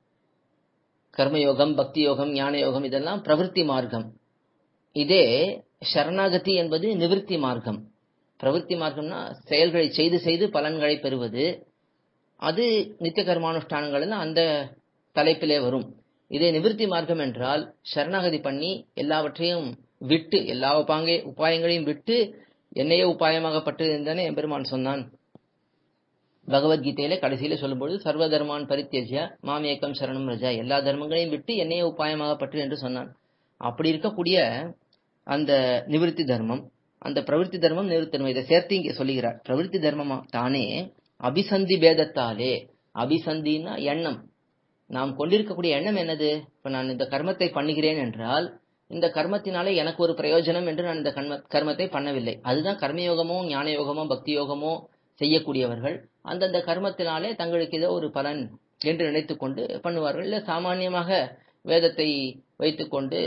கர்மயோகம் பக்தி யோகம் ஞான யோகம் இதெல்லாம் பிரவிற்த்தி மார்க்கம் இதே சரணாகதி என்பது நிவிற்த்தி மார்க்கம் பிரவிற்த்தி மார்க்கம்னா செயல்களை செய்து செய்து பலன்களை பெறுவது அது நித்திய கர்மானுஷ்டானங்கள் அந்த தலைப்பிலே வரும் இதே நிவிற்த்தி மார்க்கம் என்றால் சரணாகதி பண்ணி எல்லாவற்றையும் விட்டு எல்லா உபாங்கே உபாயங்களையும் விட்டு என்னையே உபாயமாகப்பட்டு இருந்தானே எம்பெருமான் சொன்னான் பகவத்கீதையில கடைசியில சொல்லும்போது சர்வ தர்மான் பரித்தியஜ மாமேக்கம் சரணம் ரஜா எல்லா தர்மங்களையும் விட்டு என்னையே உபாயமாகப்பட்டு என்று சொன்னான் அப்படி இருக்கக்கூடிய அந்த நிவிருத்தி தர்மம் அந்த பிரவிற்த்தி தர்மம் நிவிருத்தி தர்மம் இதை சேர்த்து இங்கே சொல்லுகிறார் பிரவிற்த்தி தர்மம் தானே அபிசந்தி பேதத்தாலே அபிசந்தின்னா எண்ணம் நாம் கொண்டிருக்கக்கூடிய எண்ணம் என்னது இப்ப நான் இந்த கர்மத்தை பண்ணுகிறேன் என்றால் இந்த கர்மத்தினாலே எனக்கு ஒரு பிரயோஜனம் என்று நான் இந்த கர்ம கர்மத்தை பண்ணவில்லை அதுதான் கர்மயோகமோ ஞான யோகமோ பக்தி யோகமோ செய்யக்கூடியவர்கள் அந்தந்த கர்மத்தினாலே தங்களுக்கு ஏதோ ஒரு பலன் என்று நினைத்துக் கொண்டு பண்ணுவார்கள் இல்லை சாமானியமாக வேதத்தை வைத்துக்கொண்டு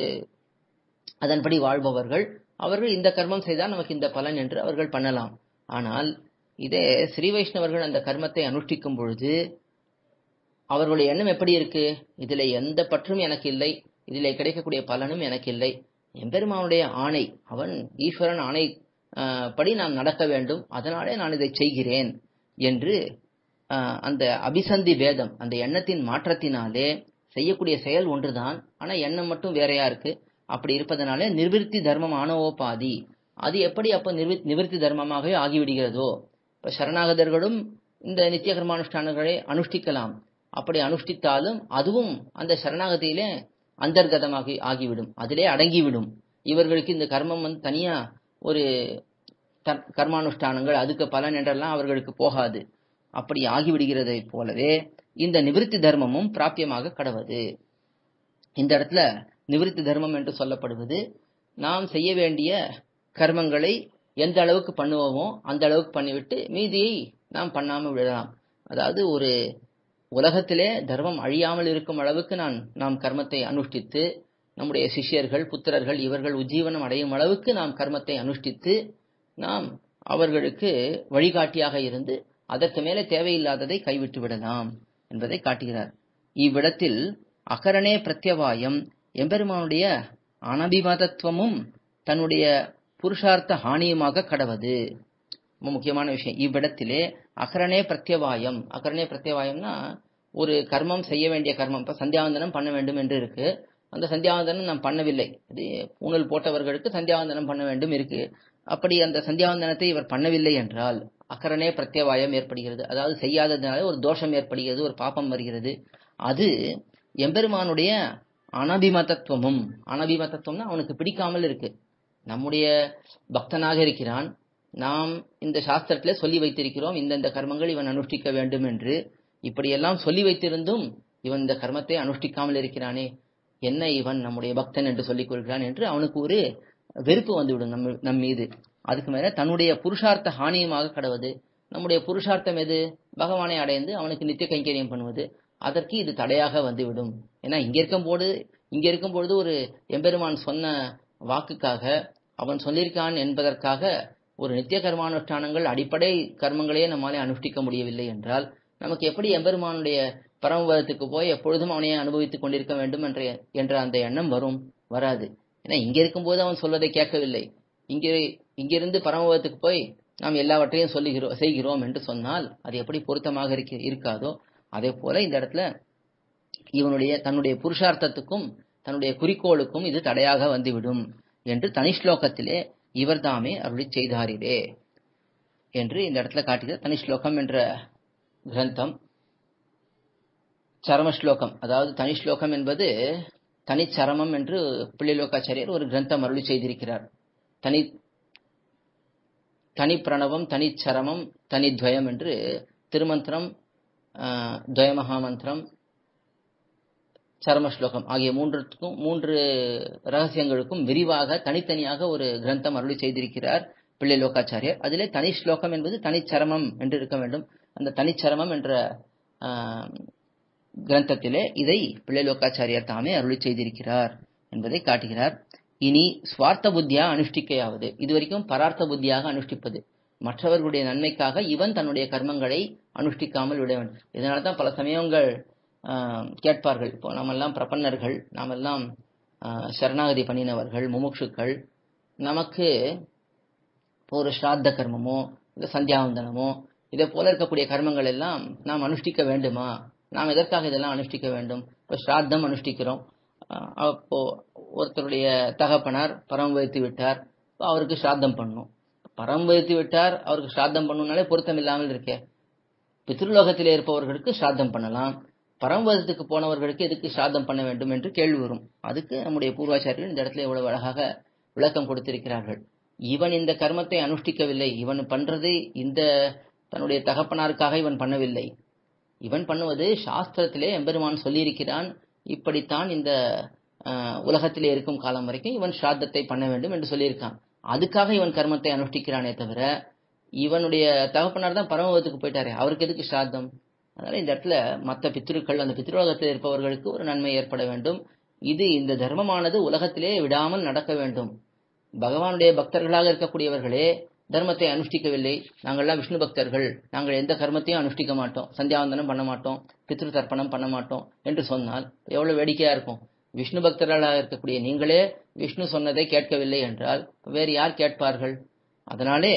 அதன்படி வாழ்பவர்கள் அவர்கள் இந்த கர்மம் செய்தால் நமக்கு இந்த பலன் என்று அவர்கள் பண்ணலாம் ஆனால் இதே ஸ்ரீ வைஷ்ணவர்கள் அந்த கர்மத்தை அனுஷ்டிக்கும் பொழுது அவர்களுடைய எண்ணம் எப்படி இருக்கு இதுல எந்த பற்றும் எனக்கு இல்லை இதில் கிடைக்கக்கூடிய பலனும் எனக்கு இல்லை எம்பெருமானுடைய ஆணை அவன் ஈஸ்வரன் ஆணை படி நாம் நடக்க வேண்டும் அதனாலே நான் இதை செய்கிறேன் என்று அந்த அபிசந்தி வேதம் அந்த எண்ணத்தின் மாற்றத்தினாலே செய்யக்கூடிய செயல் ஒன்றுதான் ஆனா எண்ணம் மட்டும் வேறையா இருக்கு அப்படி இருப்பதனாலே நிர்விருத்தி தர்மம் ஆணவோபாதி அது எப்படி அப்ப நிவர்த்தி தர்மமாகவே ஆகிவிடுகிறதோ இப்ப சரணாகதர்களும் இந்த நித்திய கர்மானுஷ்டானங்களை அனுஷ்டிக்கலாம் அப்படி அனுஷ்டித்தாலும் அதுவும் அந்த சரணாகதியிலே அந்தர்கதமாகி ஆகிவிடும் அதிலே அடங்கிவிடும் இவர்களுக்கு இந்த கர்மம் வந்து தனியா ஒரு கர்மானுஷ்டானங்கள் அதுக்கு பலன் என்றெல்லாம் அவர்களுக்கு போகாது அப்படி ஆகிவிடுகிறதை போலவே இந்த நிவிருத்தி தர்மமும் பிராபியமாக கடவது இந்த இடத்துல நிவிருத்தி தர்மம் என்று சொல்லப்படுவது நாம் செய்ய வேண்டிய கர்மங்களை எந்த அளவுக்கு பண்ணுவோமோ அந்த அளவுக்கு பண்ணிவிட்டு மீதியை நாம் பண்ணாமல் விடலாம் அதாவது ஒரு உலகத்திலே தர்மம் அழியாமல் இருக்கும் அளவுக்கு நான் நாம் கர்மத்தை அனுஷ்டித்து நம்முடைய சிஷ்யர்கள் புத்திரர்கள் இவர்கள் உஜ்ஜீவனம் அடையும் அளவுக்கு நாம் கர்மத்தை அனுஷ்டித்து நாம் அவர்களுக்கு வழிகாட்டியாக இருந்து அதற்கு மேலே தேவையில்லாததை கைவிட்டு விடலாம் என்பதை காட்டுகிறார் இவ்விடத்தில் அகரணே பிரத்யவாயம் எம்பெருமானுடைய அனபிமதத்துவமும் தன்னுடைய புருஷார்த்த ஹானியுமாக கடவது ரொம்ப முக்கியமான விஷயம் இவ்விடத்திலே அகரணே பிரத்யவாயம் அகரணே பிரத்யவாயம்னா ஒரு கர்மம் செய்ய வேண்டிய கர்மம் இப்ப சந்தியாவந்தனம் பண்ண வேண்டும் என்று இருக்கு அந்த சந்தியாவந்தனம் நாம் பண்ணவில்லை அது பூணல் போட்டவர்களுக்கு சந்தியாவந்தனம் பண்ண வேண்டும் இருக்கு அப்படி அந்த சந்தியாவந்தனத்தை இவர் பண்ணவில்லை என்றால் அக்கரணே பிரத்யவாயம் ஏற்படுகிறது அதாவது செய்யாததுனால ஒரு தோஷம் ஏற்படுகிறது ஒரு பாப்பம் வருகிறது அது எம்பெருமானுடைய அனபிமதத்துவமும் அனபிமதத்துவம்னா அவனுக்கு பிடிக்காமல் இருக்கு நம்முடைய பக்தனாக இருக்கிறான் நாம் இந்த சாஸ்திரத்திலே சொல்லி வைத்திருக்கிறோம் இந்தந்த கர்மங்கள் இவன் அனுஷ்டிக்க வேண்டும் என்று இப்படியெல்லாம் சொல்லி வைத்திருந்தும் இவன் இந்த கர்மத்தை அனுஷ்டிக்காமல் இருக்கிறானே என்ன இவன் நம்முடைய பக்தன் என்று சொல்லிக் கொள்கிறான் என்று அவனுக்கு ஒரு வெறுப்பு வந்துவிடும் நம்ம நம் மீது அதுக்கு மேல தன்னுடைய புருஷார்த்த ஹானியமாக கடவது நம்முடைய புருஷார்த்தம் எது பகவானை அடைந்து அவனுக்கு நித்திய கைங்கரியம் பண்ணுவது அதற்கு இது தடையாக வந்துவிடும் ஏன்னா இங்க இருக்கும் போது இங்க இருக்கும் பொழுது ஒரு எம்பெருமான் சொன்ன வாக்குக்காக அவன் சொல்லியிருக்கான் என்பதற்காக ஒரு நித்திய கர்மானுஷ்டானங்கள் அடிப்படை கர்மங்களையே நம்மாலே அனுஷ்டிக்க முடியவில்லை என்றால் நமக்கு எப்படி எம்பெருமானுடைய பரமபதத்துக்கு போய் எப்பொழுதும் அவனையே அனுபவித்துக் கொண்டிருக்க வேண்டும் என்ற என்ற அந்த எண்ணம் வரும் வராது ஏன்னா இங்க இருக்கும்போது அவன் சொல்வதை கேட்கவில்லை இங்கே இங்கிருந்து பரமபதத்துக்கு போய் நாம் எல்லாவற்றையும் சொல்லுகிறோம் செய்கிறோம் என்று சொன்னால் அது எப்படி பொருத்தமாக இருக்க இருக்காதோ அதே போல இந்த இடத்துல இவனுடைய தன்னுடைய புருஷார்த்தத்துக்கும் தன்னுடைய குறிக்கோளுக்கும் இது தடையாக வந்துவிடும் என்று தனி ஸ்லோகத்திலே இவர் தாமே அருளி செய்தாரிரே என்று இந்த இடத்துல காட்டுகிறது தனி ஸ்லோகம் என்ற கிரந்தம் சரம ஸ்லோகம் அதாவது தனி ஸ்லோகம் என்பது தனிச்சரமம் என்று பிள்ளைலோகாச்சாரியர் ஒரு கிரந்தம் அருளி செய்திருக்கிறார் தனி தனி பிரணவம் தனிச்சரமம் தனித்வயம் என்று திருமந்திரம் துவயமகாமந்திரம் சரம ஸ்லோகம் ஆகிய மூன்றுக்கும் மூன்று ரகசியங்களுக்கும் விரிவாக தனித்தனியாக ஒரு கிரந்தம் அருளி செய்திருக்கிறார் பிள்ளை லோகாச்சாரியர் அதிலே தனி ஸ்லோகம் என்பது தனிச்சரமம் என்று இருக்க வேண்டும் அந்த தனிச்சரமம் என்ற கிரந்தத்திலே இதை பிள்ளை லோகாச்சாரியர் தாமே அருளி செய்திருக்கிறார் என்பதை காட்டுகிறார் இனி சுவார்த்த புத்தியா அனுஷ்டிக்கையாவது இதுவரைக்கும் பரார்த்த புத்தியாக அனுஷ்டிப்பது மற்றவர்களுடைய நன்மைக்காக இவன் தன்னுடைய கர்மங்களை அனுஷ்டிக்காமல் விட வேண்டும் இதனால தான் பல சமயங்கள் கேட்பார்கள் இப்போ நாமெல்லாம் பிரபன்னர்கள் நாமெல்லாம் சரணாகதி பண்ணினவர்கள் முமுட்சுக்கள் நமக்கு ஒரு ஸ்ராத்த கர்மமோ இல்லை சந்தியாவந்தனமோ இதை போல இருக்கக்கூடிய கர்மங்கள் எல்லாம் நாம் அனுஷ்டிக்க வேண்டுமா நாம் எதற்காக இதெல்லாம் அனுஷ்டிக்க வேண்டும் இப்போ ஸ்ராத்தம் அனுஷ்டிக்கிறோம் அப்போ ஒருத்தருடைய தகப்பனார் பரம் வைத்து விட்டார் அவருக்கு ஸ்ராத்தம் பண்ணும் பரம் வைத்து விட்டார் அவருக்கு ஸ்ராத்தம் பண்ணணும்னாலே பொருத்தம் இல்லாமல் இருக்கே பித்ருலோகத்திலே இருப்பவர்களுக்கு ஸ்ராத்தம் பண்ணலாம் பரமபதத்துக்கு போனவர்களுக்கு எதுக்கு ஸ்ராத்தம் பண்ண வேண்டும் என்று கேள்வி வரும் அதுக்கு நம்முடைய பூர்வாச்சாரியர்கள் இந்த இடத்துல எவ்வளவு அழகாக விளக்கம் கொடுத்திருக்கிறார்கள் இவன் இந்த கர்மத்தை அனுஷ்டிக்கவில்லை இவன் பண்றது இந்த தன்னுடைய தகப்பனாருக்காக இவன் பண்ணவில்லை இவன் பண்ணுவது சாஸ்திரத்திலே எம்பெருமான் சொல்லியிருக்கிறான் இப்படித்தான் இந்த உலகத்திலே இருக்கும் காலம் வரைக்கும் இவன் ஸ்ராத்தத்தை பண்ண வேண்டும் என்று சொல்லியிருக்கான் அதுக்காக இவன் கர்மத்தை அனுஷ்டிக்கிறானே தவிர இவனுடைய தகப்பனார் தான் பரமபதத்துக்கு போயிட்டாரே அவருக்கு எதுக்கு ஸ்ராத்தம் அதனால இந்த இடத்துல மற்ற பித்ருக்கள் அந்த பித்ருலகத்தில் இருப்பவர்களுக்கு ஒரு நன்மை ஏற்பட வேண்டும் இது இந்த தர்மமானது உலகத்திலே விடாமல் நடக்க வேண்டும் பகவானுடைய பக்தர்களாக இருக்கக்கூடியவர்களே தர்மத்தை அனுஷ்டிக்கவில்லை நாங்கள்லாம் விஷ்ணு பக்தர்கள் நாங்கள் எந்த கர்மத்தையும் அனுஷ்டிக்க மாட்டோம் சந்தியாவந்தனம் பண்ண மாட்டோம் பித்ரு தர்ப்பணம் பண்ண மாட்டோம் என்று சொன்னால் எவ்வளவு வேடிக்கையா இருக்கும் விஷ்ணு பக்தர்களாக இருக்கக்கூடிய நீங்களே விஷ்ணு சொன்னதை கேட்கவில்லை என்றால் வேறு யார் கேட்பார்கள் அதனாலே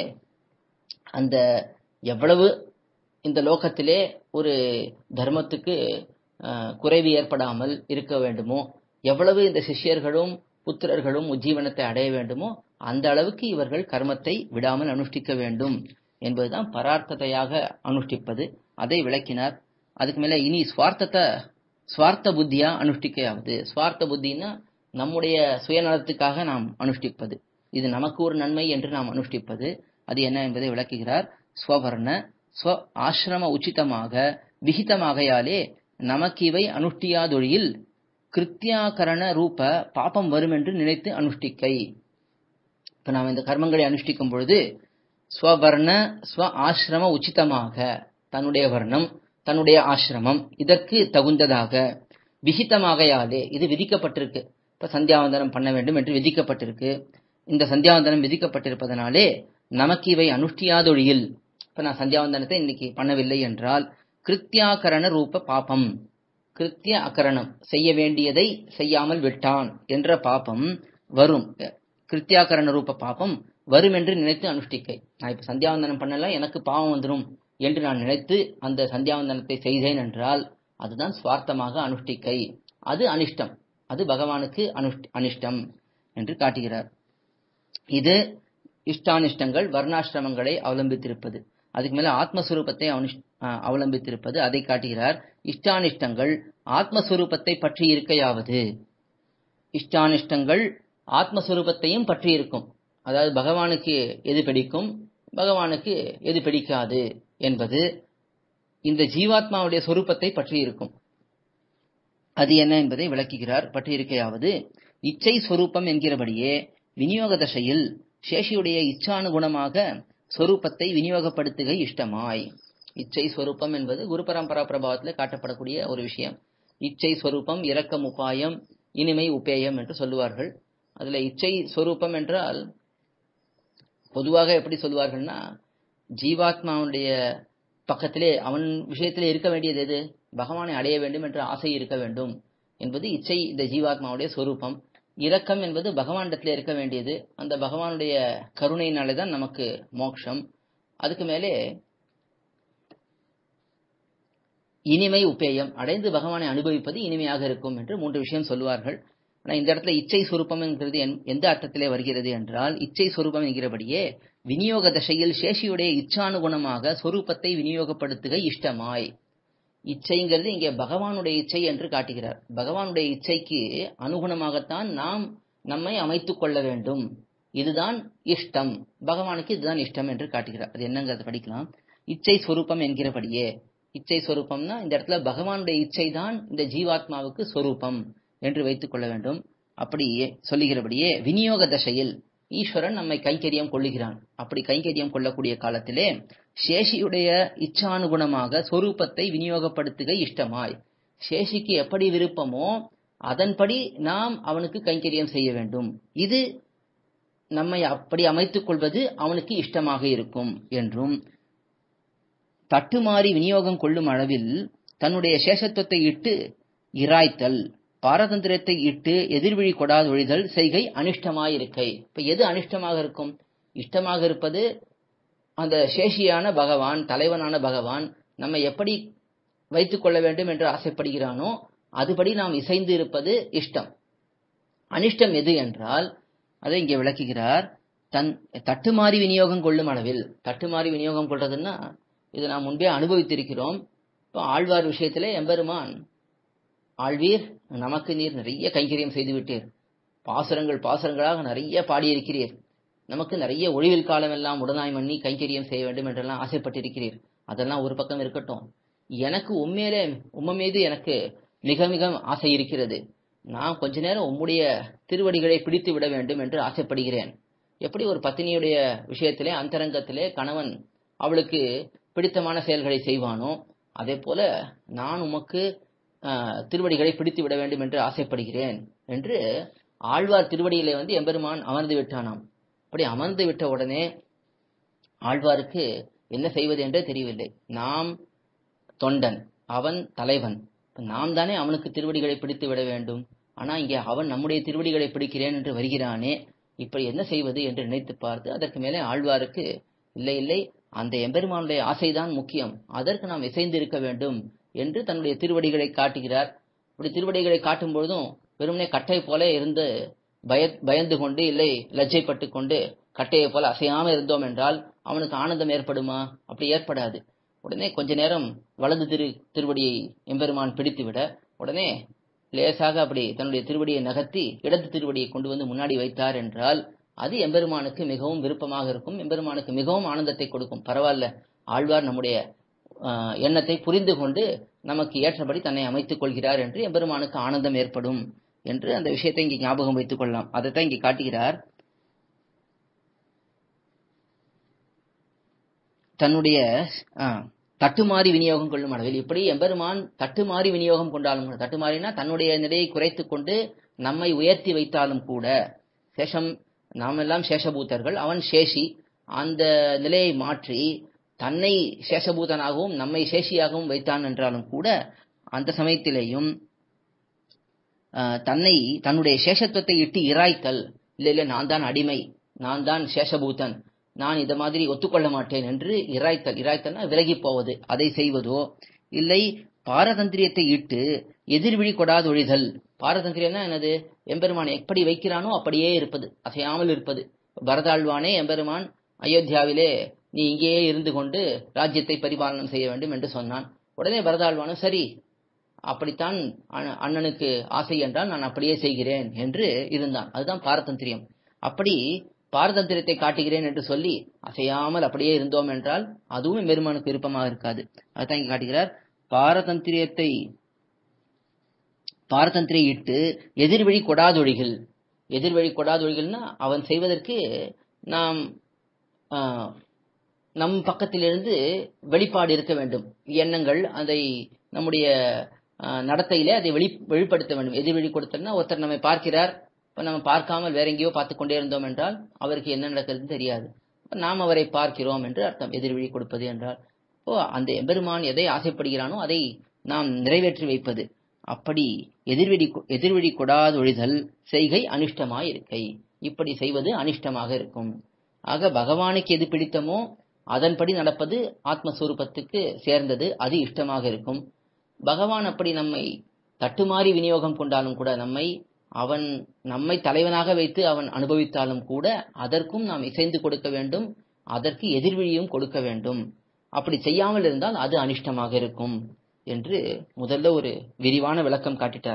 அந்த எவ்வளவு இந்த லோகத்திலே ஒரு தர்மத்துக்கு குறைவு ஏற்படாமல் இருக்க வேண்டுமோ எவ்வளவு இந்த சிஷ்யர்களும் புத்திரர்களும் உஜ்ஜீவனத்தை அடைய வேண்டுமோ அந்த அளவுக்கு இவர்கள் கர்மத்தை விடாமல் அனுஷ்டிக்க வேண்டும் என்பதுதான் பரார்த்தத்தையாக அனுஷ்டிப்பது அதை விளக்கினார் அதுக்கு மேல இனி சுவார்த்தத்தை சுவார்த்த புத்தியா அனுஷ்டிக்கையாவது சுவார்த்த புத்தின்னா நம்முடைய சுயநலத்துக்காக நாம் அனுஷ்டிப்பது இது நமக்கு ஒரு நன்மை என்று நாம் அனுஷ்டிப்பது அது என்ன என்பதை விளக்குகிறார் ஸ்வவர்ண ஸ்வ ஆசிரம உச்சிதமாக விகிதமாகையாலே நமக்கு இவை அனுஷ்டியாதொழியில் கிருத்தியாகரண ரூப பாப்பம் வரும் என்று நினைத்து அனுஷ்டிக்கை இப்ப நாம் இந்த கர்மங்களை அனுஷ்டிக்கும் பொழுது ஸ்வவர்ண ஸ்வ ஆசிரம உச்சிதமாக தன்னுடைய வர்ணம் தன்னுடைய ஆசிரமம் இதற்கு தகுந்ததாக விகிதமாகையாலே இது விதிக்கப்பட்டிருக்கு இப்ப சந்தியாவந்தனம் பண்ண வேண்டும் என்று விதிக்கப்பட்டிருக்கு இந்த சந்தியாவந்தனம் விதிக்கப்பட்டிருப்பதனாலே நமக்கு இவை அனுஷ்டியாதொழியில் இப்ப நான் சந்தியாவந்தனத்தை இன்னைக்கு பண்ணவில்லை என்றால் கிருத்தியாகரண ரூப பாபம் கிருத்திய அகரணம் செய்ய வேண்டியதை செய்யாமல் விட்டான் என்ற பாபம் வரும் கிருத்தியாகரண ரூப பாபம் வரும் என்று நினைத்து அனுஷ்டிக்கை நான் இப்ப சந்தியாவந்தனம் பண்ணல எனக்கு பாவம் வந்துடும் என்று நான் நினைத்து அந்த சந்தியாவந்தனத்தை செய்தேன் என்றால் அதுதான் சுவார்த்தமாக அனுஷ்டிக்கை அது அனிஷ்டம் அது பகவானுக்கு அனிஷ்டம் என்று காட்டுகிறார் இது இஷ்டானிஷ்டங்கள் வர்ணாசிரமங்களை அவலம்பித்திருப்பது அதுக்கு மேல ஆத்மஸ்வரூபத்தை அவலம்பித்திருப்பது அதை காட்டுகிறார் இஷ்டானிஷ்டங்கள் ஆத்மஸ்வரூபத்தை பற்றி இருக்கையாவது இஷ்டானிஷ்டங்கள் ஆத்மஸ்வரூபத்தையும் பற்றி இருக்கும் அதாவது பகவானுக்கு எது பிடிக்கும் பகவானுக்கு எது பிடிக்காது என்பது இந்த ஜீவாத்மாவுடைய சொரூபத்தை பற்றி இருக்கும் அது என்ன என்பதை விளக்குகிறார் பற்றியிருக்கையாவது இச்சை சொரூபம் என்கிறபடியே விநியோக தசையில் சேஷியுடைய இச்சானுகுணமாக சொரூபத்தை விநியோகப்படுத்துகை இஷ்டமாய் இச்சை ஸ்வரூபம் என்பது குரு பரம்பரா பிரபாவத்தில் காட்டப்படக்கூடிய ஒரு விஷயம் இச்சை ஸ்வரூபம் இரக்கம் உபாயம் இனிமை உபேயம் என்று சொல்லுவார்கள் அதுல இச்சை ஸ்வரூபம் என்றால் பொதுவாக எப்படி சொல்லுவார்கள்னா ஜீவாத்மாவுடைய பக்கத்திலே அவன் விஷயத்திலே இருக்க வேண்டியது எது பகவானை அடைய வேண்டும் என்ற ஆசை இருக்க வேண்டும் என்பது இச்சை இந்த ஜீவாத்மாவுடைய சொரூபம் இரக்கம் என்பது பகவானிடத்தில் இருக்க வேண்டியது அந்த பகவானுடைய கருணையினாலே தான் நமக்கு மோட்சம் அதுக்கு மேலே இனிமை உப்பேயம் அடைந்து பகவானை அனுபவிப்பது இனிமையாக இருக்கும் என்று மூன்று விஷயம் சொல்லுவார்கள் ஆனா இந்த இடத்துல இச்சை சுரூபம் என்கிறது எந்த அர்த்தத்திலே வருகிறது என்றால் இச்சை சுரூபம் என்கிறபடியே விநியோக தசையில் சேஷியுடைய இச்சானுகுணமாக சொரூபத்தை விநியோகப்படுத்துக இஷ்டமாய் இச்சைங்கிறது இங்கே பகவானுடைய இச்சை என்று காட்டுகிறார் பகவானுடைய இச்சைக்கு அனுகுணமாகத்தான் நாம் நம்மை அமைத்துக் கொள்ள வேண்டும் இதுதான் இஷ்டம் பகவானுக்கு இதுதான் இஷ்டம் என்று காட்டுகிறார் அது என்னங்கிறத படிக்கலாம் இச்சை சொரூபம் என்கிறபடியே இச்சை சொரூபம்னா இந்த இடத்துல பகவானுடைய இச்சை தான் இந்த ஜீவாத்மாவுக்கு சொரூபம் என்று வைத்துக் கொள்ள வேண்டும் அப்படி சொல்லுகிறபடியே விநியோக தசையில் ஈஸ்வரன் நம்மை கைங்கரியம் கொள்ளுகிறான் அப்படி கைங்கரியம் கொள்ளக்கூடிய காலத்திலே சேஷியுடைய இச்சானுகுணமாக சொரூபத்தை விநியோகப்படுத்துக இஷ்டமாய் சேஷிக்கு எப்படி விருப்பமோ அதன்படி நாம் அவனுக்கு கைங்கரியம் செய்ய வேண்டும் இது நம்மை அப்படி அமைத்துக் கொள்வது அவனுக்கு இஷ்டமாக இருக்கும் என்றும் தட்டுமாறி விநியோகம் கொள்ளும் அளவில் தன்னுடைய சேஷத்துவத்தை இட்டு இராய்த்தல் பாரதந்திரத்தை இட்டு எதிர்விழி கொடாதொழிதல் செய்கை அனிஷ்டமாயிருக்கை இப்ப எது அனிஷ்டமாக இருக்கும் இஷ்டமாக இருப்பது அந்த சேஷியான பகவான் தலைவனான பகவான் நம்ம எப்படி வைத்துக் கொள்ள வேண்டும் என்று ஆசைப்படுகிறானோ அதுபடி நாம் இசைந்து இருப்பது இஷ்டம் அனிஷ்டம் எது என்றால் அதை இங்கே விளக்குகிறார் தன் தட்டுமாறி விநியோகம் கொள்ளும் அளவில் தட்டுமாறி விநியோகம் கொள்றதுன்னா இது நாம் முன்பே அனுபவித்திருக்கிறோம் இப்போ ஆழ்வார் விஷயத்திலே எம்பெருமான் ஆழ்வீர் நமக்கு நீர் நிறைய கைங்கரியம் செய்து விட்டீர் பாசுரங்கள் பாசுரங்களாக நிறைய பாடியிருக்கிறீர் நமக்கு நிறைய ஒழிவில் காலம் எல்லாம் உடனாய் மண்ணி கைங்கரியம் செய்ய வேண்டும் என்றெல்லாம் ஆசைப்பட்டிருக்கிறீர் அதெல்லாம் ஒரு பக்கம் இருக்கட்டும் எனக்கு உண்மையிலே உம்ம மீது எனக்கு மிக மிக ஆசை இருக்கிறது நான் கொஞ்ச நேரம் உம்முடைய திருவடிகளை பிடித்து விட வேண்டும் என்று ஆசைப்படுகிறேன் எப்படி ஒரு பத்தினியுடைய விஷயத்திலே அந்தரங்கத்திலே கணவன் அவளுக்கு பிடித்தமான செயல்களை செய்வானோ அதே போல நான் உமக்கு திருவடிகளை பிடித்து விட வேண்டும் என்று ஆசைப்படுகிறேன் என்று ஆழ்வார் திருவடியிலே வந்து எம்பெருமான் அமர்ந்து விட்டானாம் அப்படி அமர்ந்து விட்ட உடனே ஆழ்வாருக்கு என்ன செய்வது என்றே தெரியவில்லை நாம் தொண்டன் அவன் தலைவன் நாம் தானே அவனுக்கு திருவடிகளை பிடித்து விட வேண்டும் ஆனா இங்கே அவன் நம்முடைய திருவடிகளை பிடிக்கிறேன் என்று வருகிறானே இப்படி என்ன செய்வது என்று நினைத்து பார்த்து அதற்கு மேலே ஆழ்வாருக்கு இல்லை இல்லை அந்த எம்பெருமானுடைய ஆசைதான் முக்கியம் அதற்கு நாம் இசைந்து இருக்க வேண்டும் என்று தன்னுடைய திருவடிகளை காட்டுகிறார் இப்படி திருவடிகளை காட்டும் பொழுதும் வெறுமனே கட்டை போல இருந்து பய பயந்து கொண்டு இல்லை லஜ்ஜைப்பட்டு கொண்டு கட்டையை போல அசையாம இருந்தோம் என்றால் அவனுக்கு ஆனந்தம் ஏற்படுமா அப்படி ஏற்படாது உடனே கொஞ்ச நேரம் வலது திரு திருவடியை எம்பெருமான் பிடித்துவிட உடனே லேசாக அப்படி தன்னுடைய திருவடியை நகர்த்தி இடது திருவடியை கொண்டு வந்து முன்னாடி வைத்தார் என்றால் அது எம்பெருமானுக்கு மிகவும் விருப்பமாக இருக்கும் எம்பெருமானுக்கு மிகவும் ஆனந்தத்தை கொடுக்கும் பரவாயில்ல ஆழ்வார் நம்முடைய எண்ணத்தை புரிந்து கொண்டு நமக்கு ஏற்றபடி தன்னை அமைத்துக் கொள்கிறார் என்று எம்பெருமானுக்கு ஆனந்தம் ஏற்படும் என்று அந்த விஷயத்தை இங்கே ஞாபகம் வைத்துக் கொள்ளலாம் அதைத்தான் இங்கே காட்டுகிறார் தன்னுடைய தட்டுமாறி விநியோகம் கொள்ளும் அளவில் இப்படி எம்பெருமான் தட்டுமாறி விநியோகம் கொண்டாலும் கூட தட்டுமாறினா தன்னுடைய நிலையை குறைத்துக் கொண்டு நம்மை உயர்த்தி வைத்தாலும் கூட சேஷம் நாம் எல்லாம் சேஷபூத்தர்கள் அவன் சேஷி அந்த நிலையை மாற்றி தன்னை சேஷபூதனாகவும் நம்மை சேஷியாகவும் வைத்தான் என்றாலும் கூட அந்த சமயத்திலேயும் தன்னை தன்னுடைய சேஷத்துவத்தை இட்டு இராய்த்தல் இல்லை இல்லை நான் தான் அடிமை நான் தான் சேஷபூதன் நான் இந்த மாதிரி ஒத்துக்கொள்ள மாட்டேன் என்று இராய்த்தல் இராய்த்தல்னா விலகி போவது அதை செய்வதோ இல்லை பாரதந்திரியத்தை இட்டு எதிர்விழி கொடாதொழிதல் பாரதந்திரியம்னா என்னது எம்பெருமான் எப்படி வைக்கிறானோ அப்படியே இருப்பது அசையாமல் இருப்பது பரதாழ்வானே எம்பெருமான் அயோத்தியாவிலே நீ இங்கேயே இருந்து கொண்டு ராஜ்யத்தை பரிபாலனம் செய்ய வேண்டும் என்று சொன்னான் உடனே பரதாழ்வானும் சரி அப்படித்தான் அண்ணனுக்கு ஆசை என்றால் நான் அப்படியே செய்கிறேன் என்று இருந்தான் அதுதான் பாரதந்திரியம் அப்படி பாரதந்திரத்தை காட்டுகிறேன் என்று சொல்லி அசையாமல் அப்படியே இருந்தோம் என்றால் அதுவும் பெருமானுக்கு விருப்பமாக இருக்காது அதுதான் இங்க காட்டுகிறார் பாரதந்திரியத்தை பாரதந்திரை இட்டு எதிர்வழி கொடாதொழிகள் எதிர்வழி கொடாதொழிகள்னா அவன் செய்வதற்கு நாம் நம் பக்கத்திலிருந்து வெளிப்பாடு இருக்க வேண்டும் எண்ணங்கள் அதை நம்முடைய நடத்தையிலே அதை வெளி வெளிப்படுத்த வேண்டும் எதிர்வழி கொடுத்தல்னா ஒருத்தர் நம்மை பார்க்கிறார் இப்போ நம்ம பார்க்காமல் வேற எங்கேயோ பார்த்து கொண்டே இருந்தோம் என்றால் அவருக்கு என்ன நடக்கிறதுன்னு தெரியாது நாம் அவரை பார்க்கிறோம் என்று அர்த்தம் எதிர்வழி கொடுப்பது என்றால் ஓ அந்த எம்பெருமான் எதை ஆசைப்படுகிறானோ அதை நாம் நிறைவேற்றி வைப்பது அப்படி எதிர்வெடி எதிர்வெடி கொடாதொழிதல் செய்கை அனிஷ்டமாய் இருக்கை இப்படி செய்வது அனிஷ்டமாக இருக்கும் ஆக பகவானுக்கு எது பிடித்தமோ அதன்படி நடப்பது ஆத்மஸ்வரூபத்துக்கு சேர்ந்தது அது இஷ்டமாக இருக்கும் பகவான் அப்படி நம்மை தட்டுமாறி விநியோகம் கொண்டாலும் கூட நம்மை அவன் நம்மை தலைவனாக வைத்து அவன் அனுபவித்தாலும் கூட அதற்கும் நாம் இசைந்து கொடுக்க வேண்டும் அதற்கு எதிர்விழியும் கொடுக்க வேண்டும் அப்படி செய்யாமல் இருந்தால் அது அனிஷ்டமாக இருக்கும் என்று முதல்ல ஒரு விரிவான விளக்கம் காட்டிட்டார்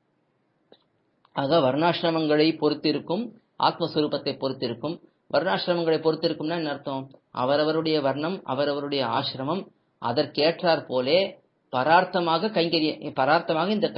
ஆக வர்ணாசிரமங்களை பொறுத்திருக்கும் ஆத்மஸ்வரூபத்தை பொறுத்திருக்கும் வர்ணாசிரமங்களை பொறுத்திருக்கும்னா என்ன அர்த்தம் அவரவருடைய வர்ணம் அவரவருடைய ஆசிரமம் அதற்கேற்றாற் போலே பரார்த்தமாக கைங்கரிய பரார்த்தமாக இந்த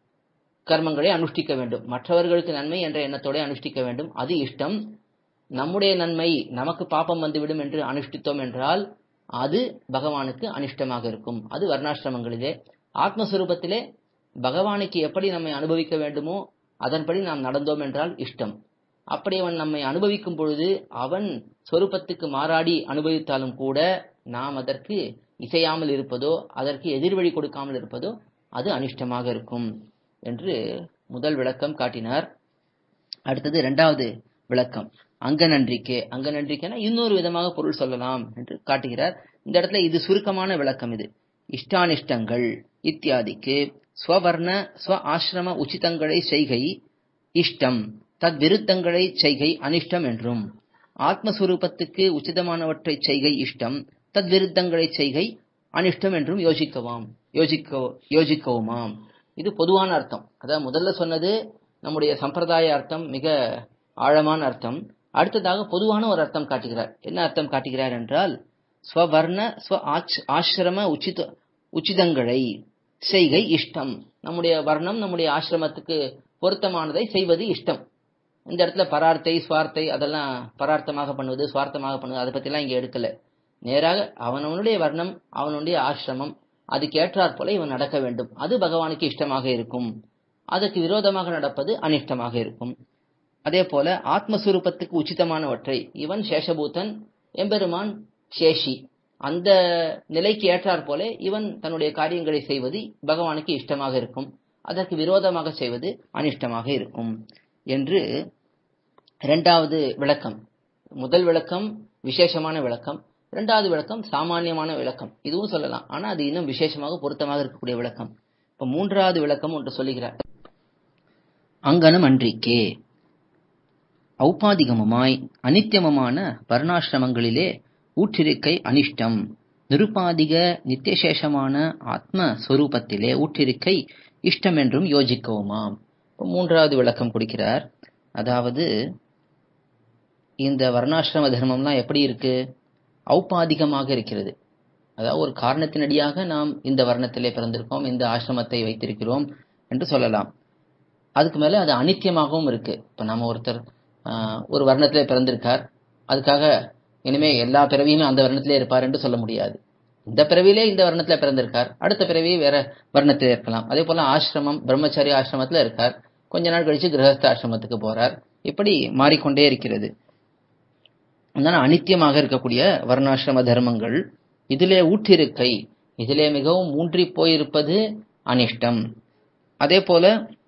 கர்மங்களை அனுஷ்டிக்க வேண்டும் மற்றவர்களுக்கு நன்மை என்ற எண்ணத்தோட அனுஷ்டிக்க வேண்டும் அது இஷ்டம் நம்முடைய நன்மை நமக்கு பாப்பம் வந்துவிடும் என்று அனுஷ்டித்தோம் என்றால் அது பகவானுக்கு அனிஷ்டமாக இருக்கும் அது வர்ணாசிரமங்களிலே ஆத்மஸ்வரூபத்திலே பகவானுக்கு எப்படி நம்மை அனுபவிக்க வேண்டுமோ அதன்படி நாம் நடந்தோம் என்றால் இஷ்டம் அப்படி அவன் நம்மை அனுபவிக்கும் பொழுது அவன் சொரூபத்துக்கு மாறாடி அனுபவித்தாலும் கூட நாம் அதற்கு இசையாமல் இருப்பதோ அதற்கு எதிர்வழி கொடுக்காமல் இருப்பதோ அது அனிஷ்டமாக இருக்கும் என்று முதல் விளக்கம் காட்டினார் அடுத்தது இரண்டாவது விளக்கம் அங்க நன்றிக்கே அங்க நன்றிக்கேனா இன்னொரு விதமாக பொருள் சொல்லலாம் என்று காட்டுகிறார் இந்த இடத்துல இது சுருக்கமான விளக்கம் இது இஷ்டானிஷ்டங்கள் இத்தியாதிக்கு ஸ்வவர்ண ஸ்வ ஆசிரம உச்சிதங்களை செய்கை இஷ்டம் தத் விருத்தங்களை செய்கை அனிஷ்டம் என்றும் ஆத்மஸ்வரூபத்துக்கு உச்சிதமானவற்றை செய்கை இஷ்டம் தத் விருத்தங்களை செய்கை அனிஷ்டம் என்றும் யோசிக்கவாம் யோசிக்க யோசிக்கவுமாம் இது பொதுவான அர்த்தம் அதாவது முதல்ல சொன்னது நம்முடைய சம்பிரதாய அர்த்தம் மிக ஆழமான அர்த்தம் அடுத்ததாக பொதுவான ஒரு அர்த்தம் காட்டுகிறார் என்ன அர்த்தம் காட்டுகிறார் என்றால் ஸ்வவர்ண ஸ்வ ஆசிரம உச்சித உச்சிதங்களை செய்கை இஷ்டம் நம்முடைய வர்ணம் நம்முடைய ஆசிரமத்துக்கு பொருத்தமானதை செய்வது இஷ்டம் இந்த இடத்துல பரார்த்தை சுவார்த்தை அதெல்லாம் பரார்த்தமாக பண்ணுவது சுவார்த்தமாக பண்ணுவது அதை பத்திலாம் இங்க எடுக்கல நேராக அவனவனுடைய வர்ணம் அவனுடைய ஆசிரமம் அதுக்கு ஏற்றாற் போல இவன் நடக்க வேண்டும் அது பகவானுக்கு இஷ்டமாக இருக்கும் அதற்கு விரோதமாக நடப்பது அனிஷ்டமாக இருக்கும் அதே போல ஆத்மஸ்வரூபத்துக்கு உச்சிதமானவற்றை இவன் சேஷபூதன் எம்பெருமான் சேஷி அந்த நிலைக்கு ஏற்றாற் போல இவன் தன்னுடைய காரியங்களை செய்வது பகவானுக்கு இஷ்டமாக இருக்கும் அதற்கு விரோதமாக செய்வது அனிஷ்டமாக இருக்கும் என்று இரண்டாவது விளக்கம் முதல் விளக்கம் விசேஷமான விளக்கம் இரண்டாவது விளக்கம் சாமானியமான விளக்கம் இதுவும் சொல்லலாம் ஆனா அது இன்னும் விசேஷமாக பொருத்தமாக இருக்கக்கூடிய விளக்கம் இப்ப மூன்றாவது விளக்கம் ஒன்று சொல்லுகிறார் அங்கனம் அன்றிக்கே ஔபாதிகமமாய் அனித்தியமமான வர்ணாசிரமங்களிலே ஊற்றிருக்கை அனிஷ்டம் நிருபாதிக நித்தியசேஷமான ஆத்ம ஸ்வரூபத்திலே ஊற்றிருக்கை இஷ்டம் என்றும் யோசிக்கவுமாம் மூன்றாவது விளக்கம் கொடுக்கிறார் அதாவது இந்த வர்ணாசிரம தர்மம்லாம் எப்படி இருக்கு ஔபாதிகமாக இருக்கிறது அதாவது ஒரு காரணத்தினடியாக நாம் இந்த வர்ணத்திலே பிறந்திருக்கோம் இந்த ஆசிரமத்தை வைத்திருக்கிறோம் என்று சொல்லலாம் அதுக்கு மேல அது அனித்தியமாகவும் இருக்கு இப்ப நம்ம ஒருத்தர் ஒரு வர்ணத்திலே பிறந்திருக்கார் அதுக்காக இனிமே எல்லா பிறவியுமே அந்த வர்ணத்திலே இருப்பார் என்று சொல்ல முடியாது இந்த பிறவிலே இந்த வர்ணத்துல பிறந்திருக்கார் அடுத்த பிறவி வேற வர்ணத்திலே இருக்கலாம் அதே போல ஆசிரமம் பிரம்மச்சாரி ஆசிரமத்துல இருக்கார் கொஞ்ச நாள் கழிச்சு கிரகஸ்த ஆசிரமத்துக்கு போறார் இப்படி மாறிக்கொண்டே இருக்கிறது அதனால அனித்தியமாக இருக்கக்கூடிய வர்ணாசிரம தர்மங்கள் இதிலே ஊற்றிருக்கை இதிலே மிகவும் ஊன்றி போயிருப்பது அனிஷ்டம் அதே போல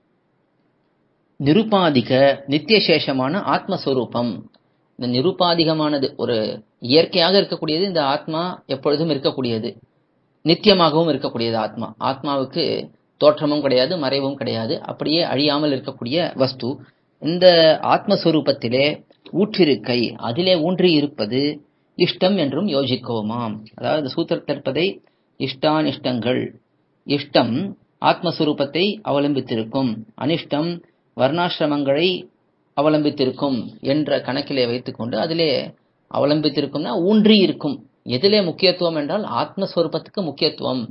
நிருபாதிக நித்தியசேஷமான ஆத்மஸ்வரூபம் இந்த நிருபாதிகமானது ஒரு இயற்கையாக இருக்கக்கூடியது இந்த ஆத்மா எப்பொழுதும் இருக்கக்கூடியது நித்தியமாகவும் இருக்கக்கூடியது ஆத்மா ஆத்மாவுக்கு தோற்றமும் கிடையாது மறைவும் கிடையாது அப்படியே அழியாமல் இருக்கக்கூடிய வஸ்து இந்த ஆத்மஸ்வரூபத்திலே ஊற்றிருக்கை அதிலே ஊன்றி இருப்பது இஷ்டம் என்றும் யோசிக்கவுமாம் அதாவது சூத்திரத்திற்பதை இஷ்டானிஷ்டங்கள் இஷ்டம் ஆத்மஸ்வரூபத்தை அவலம்பித்திருக்கும் அனிஷ்டம் வர்ணாசிரமங்களை அவலம்பித்திருக்கும் என்ற கணக்கிலே வைத்துக்கொண்டு அதிலே அவலம்பித்திருக்கும்னா ஊன்றி இருக்கும் எதிலே முக்கியத்துவம் என்றால் ஆத்மஸ்வரூபத்துக்கு முக்கியத்துவம்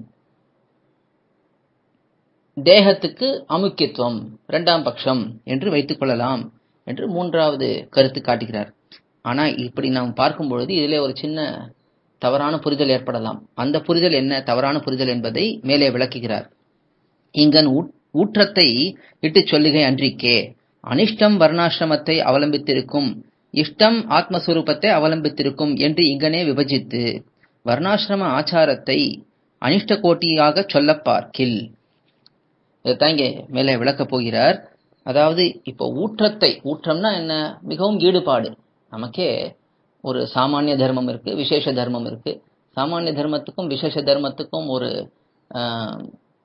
தேகத்துக்கு அமுக்கியத்துவம் இரண்டாம் பட்சம் என்று வைத்துக் கொள்ளலாம் என்று மூன்றாவது கருத்து காட்டுகிறார் ஆனா இப்படி நாம் பார்க்கும் பொழுது இதிலே ஒரு சின்ன தவறான புரிதல் ஏற்படலாம் அந்த புரிதல் என்ன தவறான புரிதல் என்பதை மேலே விளக்குகிறார் இங்கன் ஊற்றத்தை இட்டு சொல்லுகை அன்றிக்கே அனிஷ்டம் வர்ணாசிரமத்தை அவலம்பித்திருக்கும் இஷ்டம் ஆத்மஸ்வரூபத்தை அவலம்பித்திருக்கும் என்று இங்கனே விபஜித்து வர்ணாசிரம ஆச்சாரத்தை அனிஷ்ட கோட்டியாக சொல்ல பார்க்கில் இதைத்தான் இங்கே மேலே விளக்கப் போகிறார் அதாவது இப்போ ஊற்றத்தை ஊற்றம்னா என்ன மிகவும் ஈடுபாடு நமக்கே ஒரு சாமானிய தர்மம் இருக்கு விசேஷ தர்மம் இருக்கு சாமானிய தர்மத்துக்கும் விசேஷ தர்மத்துக்கும் ஒரு ஆஹ்,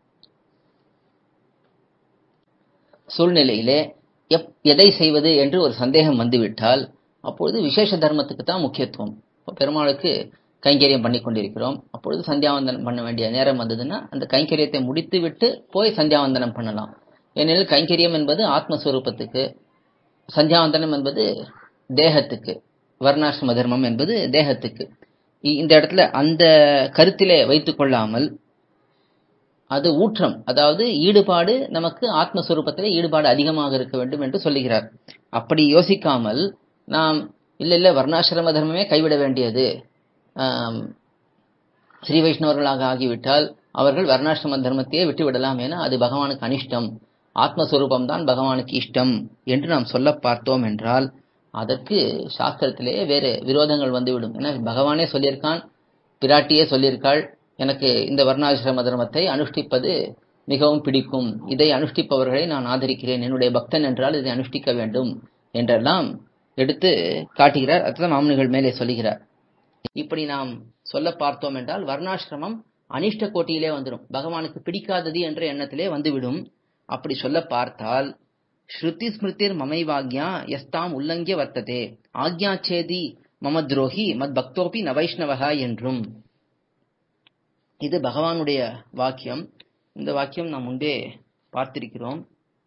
சூழ்நிலையிலே எப் எதை செய்வது என்று ஒரு சந்தேகம் வந்துவிட்டால் அப்பொழுது விசேஷ தர்மத்துக்கு தான் முக்கியத்துவம் இப்போ பெருமாளுக்கு கைங்கரியம் பண்ணி கொண்டிருக்கிறோம் அப்பொழுது சந்தியாவந்தனம் பண்ண வேண்டிய நேரம் வந்ததுன்னா அந்த கைங்கரியத்தை முடித்து விட்டு போய் சந்தியாவந்தனம் பண்ணலாம் ஏனெனில் கைங்கரியம் என்பது ஆத்மஸ்வரூபத்துக்கு சந்தியாவந்தனம் என்பது தேகத்துக்கு வர்ணாசிரம தர்மம் என்பது தேகத்துக்கு இ- இந்த இடத்துல அந்த கருத்திலே வைத்துக் கொள்ளாமல் அது ஊற்றம் அதாவது ஈடுபாடு நமக்கு ஆத்மஸ்வரூபத்திலே ஈடுபாடு அதிகமாக இருக்க வேண்டும் என்று சொல்லுகிறார் அப்படி யோசிக்காமல் நாம் இல்ல இல்ல வர்ணாசிரம தர்மமே கைவிட வேண்டியது ஆம், ஸ்ரீ வைஷ்ணவர்களாக ஆகிவிட்டால் அவர்கள் வர்ணாசிரம தர்மத்தையே விட்டு விடலாம் என அது பகவானுக்கு அனிஷ்டம் ஆத்மஸ்வரூபம் தான் பகவானுக்கு இஷ்டம் என்று நாம் சொல்ல பார்த்தோம் என்றால் அதற்கு சாஸ்திரத்திலே வேறு விரோதங்கள் வந்துவிடும் ஏன்னா பகவானே சொல்லியிருக்கான் பிராட்டியே சொல்லியிருக்காள் எனக்கு இந்த வர்ணாசிரம தர்மத்தை அனுஷ்டிப்பது மிகவும் பிடிக்கும் இதை அனுஷ்டிப்பவர்களை நான் ஆதரிக்கிறேன் என்னுடைய பக்தன் என்றால் இதை அனுஷ்டிக்க வேண்டும் என்றெல்லாம் எடுத்து காட்டுகிறார் அதுதான் மாமுனிகள் மேலே சொல்லுகிறார் இப்படி நாம் சொல்ல பார்த்தோம் என்றால் வர்ணாசிரமம் அனிஷ்ட கோட்டியிலே வந்துடும் பகவானுக்கு பிடிக்காதது என்ற எண்ணத்திலே வந்துவிடும் அப்படி சொல்ல பார்த்தால் ஸ்ருதி ஸ்மிருதிர் மமைவாக்யா எஸ்தாம் உல்லங்கிய வர்த்ததே ஆக்ஞாச்சேதி மம துரோகி மத் பக்தோபி ந வைஷ்ணவஹா என்றும் இது பகவானுடைய வாக்கியம் இந்த வாக்கியம் நாம் முன்பே பார்த்திருக்கிறோம்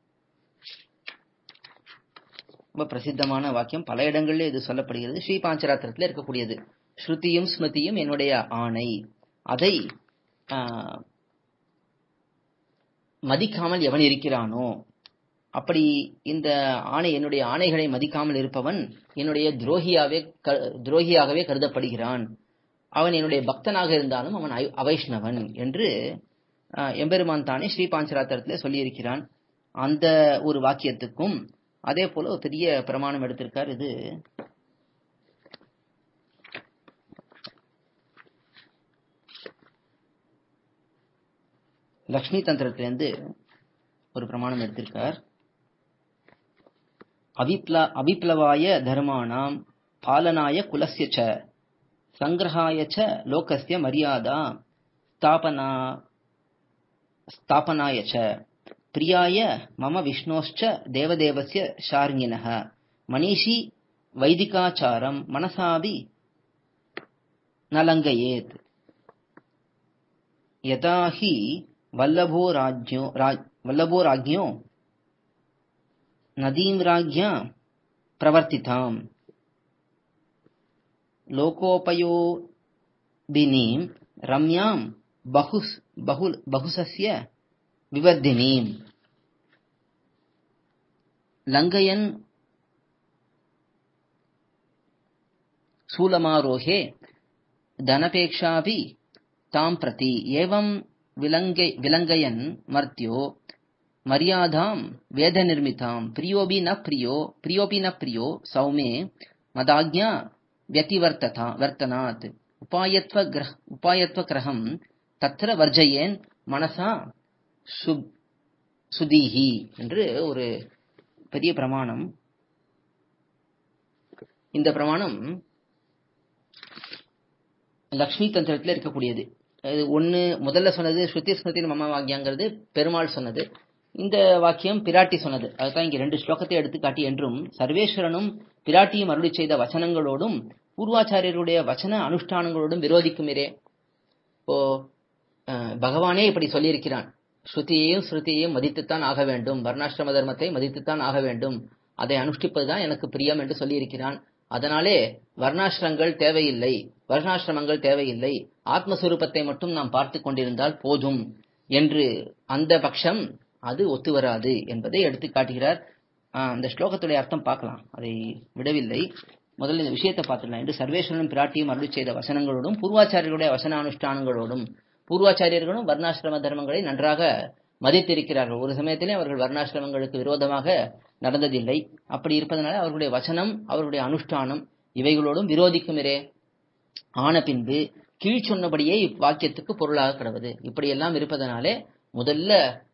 ரொம்ப பிரசித்தமான வாக்கியம் பல இடங்களில் இது சொல்லப்படுகிறது ஸ்ரீ பாஞ்சராத்திரத்தில் இருக்கக்கூடியது ஸ்ருதியும் ஸ்மிருதியும் என்னுடைய ஆணை அதை ஆஹ், மதிக்காமல் எவன் இருக்கிறானோ அப்படி இந்த ஆணை என்னுடைய ஆணைகளை மதிக்காமல் இருப்பவன் என்னுடைய துரோகியாவே க- துரோகியாகவே கருதப்படுகிறான் அவன் என்னுடைய பக்தனாக இருந்தாலும் அவன் ஐ- அவைஷ்ணவன் என்று ஆஹ், எம்பெருமான் தானே ஸ்ரீ பாஞ்சராத்திரத்திலே சொல்லியிருக்கிறான் அந்த ஒரு வாக்கியத்துக்கும் அதே போல ஒரு பெரிய பிரமாணம் எடுத்திருக்கார் இது லக்ஷ்மி தந்திரத்திலிருந்து ஒரு பிரமாணம் எடுத்திருக்கார் அவிப்ல அவிப்ளவாய தர்மாணாம் பாலனாய குலஸ்ய ச சங்கிரகாய ச லோகஸ்ய மரியாதா ஸ்தாபனா ஸ்தாபனாய ச பிரியாய மம விஷ்ணோश्च தேவதேவஸ்ய ஷார்ங்கிணः மனிஷி வைதிகாச்சாரம் மனசாபி நலங்கயேத் यदा हि वल्लभो राज्ञो राज, वल्लभो राज्ञो नदीं राज्ञा प्रवर्तिताम् लोकोपयोदिनीं रम्यां बहुस् बहु बहुसस्य विवर्धिनीम् लङ्घयन् शूलमारोहे धनपेक्षापि तां प्रति एवं विलङ्घय विलङ्घयन् मर्त्यो मर्यादां वेदनिर्मितां प्रियोऽपि न प्रियो प्रियोऽपि न प्रियो सौमे मदाज्ञा व्यतिवर्तता वर्तनात् उपायत्वग्रह उपायत्वग्रहं तत्र वर्जयेन् மனசா சு- சுதீஹி என்று ஒரு பெரிய பிரமாணம் இந்த பிரமாணம் லக்ஷ்மி தந்திரத்துல இருக்கக்கூடியது அது ஒண்ணு முதல்ல சொன்னது ஸ்ருதி ஸ்மிருதி மம வாக்கியங்கிறது பெருமாள் சொன்னது இந்த வாக்கியம் பிராட்டி சொன்னது அதுதான் இங்க ரெண்டு ஸ்லோகத்தை எடுத்து காட்டி என்றும் சர்வேஸ்வரனும் பிராட்டியும் அருளி செய்த வசனங்களோடும் பூர்வாச்சாரியருடைய வசன அனுஷ்டானங்களோடும் விரோதிக்குமிரே இப்போ அஹ், பகவானே இப்படி சொல்லியிருக்கிறான் ஸ்ருதியையும் ஸ்ருதியையும் மதித்துத்தான் ஆக வேண்டும் வர்ணாசிரம தர்மத்தை மதித்துத்தான் ஆக வேண்டும் அதை அனுஷ்டிப்பதுதான் எனக்கு பிரியம் என்று சொல்லியிருக்கிறான் அதனாலே வர்ணாசிரங்கள் தேவையில்லை வர்ணாசிரமங்கள் தேவையில்லை ஆத்மஸ்வரூபத்தை மட்டும் நாம் பார்த்து கொண்டிருந்தால் போதும் என்று அந்த பட்சம் அது ஒத்து வராது என்பதை எடுத்து காட்டுகிறார் ஆஹ், அந்த ஸ்லோகத்துடைய அர்த்தம் பார்க்கலாம் அதை விடவில்லை முதல்ல இந்த விஷயத்தை பார்த்துடலாம் என்று சர்வேஸ்வரனும் பிராட்டியும் அருளி செய்த வசனங்களோடும் பூர்வாச்சாரியர்களுடைய வசன அனுஷ்டானங்களோடும் பூர்வாச்சாரியர்களும் வர்ணாசிரம தர்மங்களை நன்றாக மதித்திருக்கிறார்கள் ஒரு சமயத்திலே அவர்கள் வர்ணாசிரமங்களுக்கு விரோதமாக நடந்ததில்லை அப்படி இருப்பதனால அவர்களுடைய வசனம் அவர்களுடைய அனுஷ்டானம் இவைகளோடும் விரோதிக்குமிரே ஆன பின்பு கீழ் சொன்னபடியே இவ்வாக்கியத்துக்கு பொருளாக கிடவது இப்படியெல்லாம் இருப்பதனாலே முதல்ல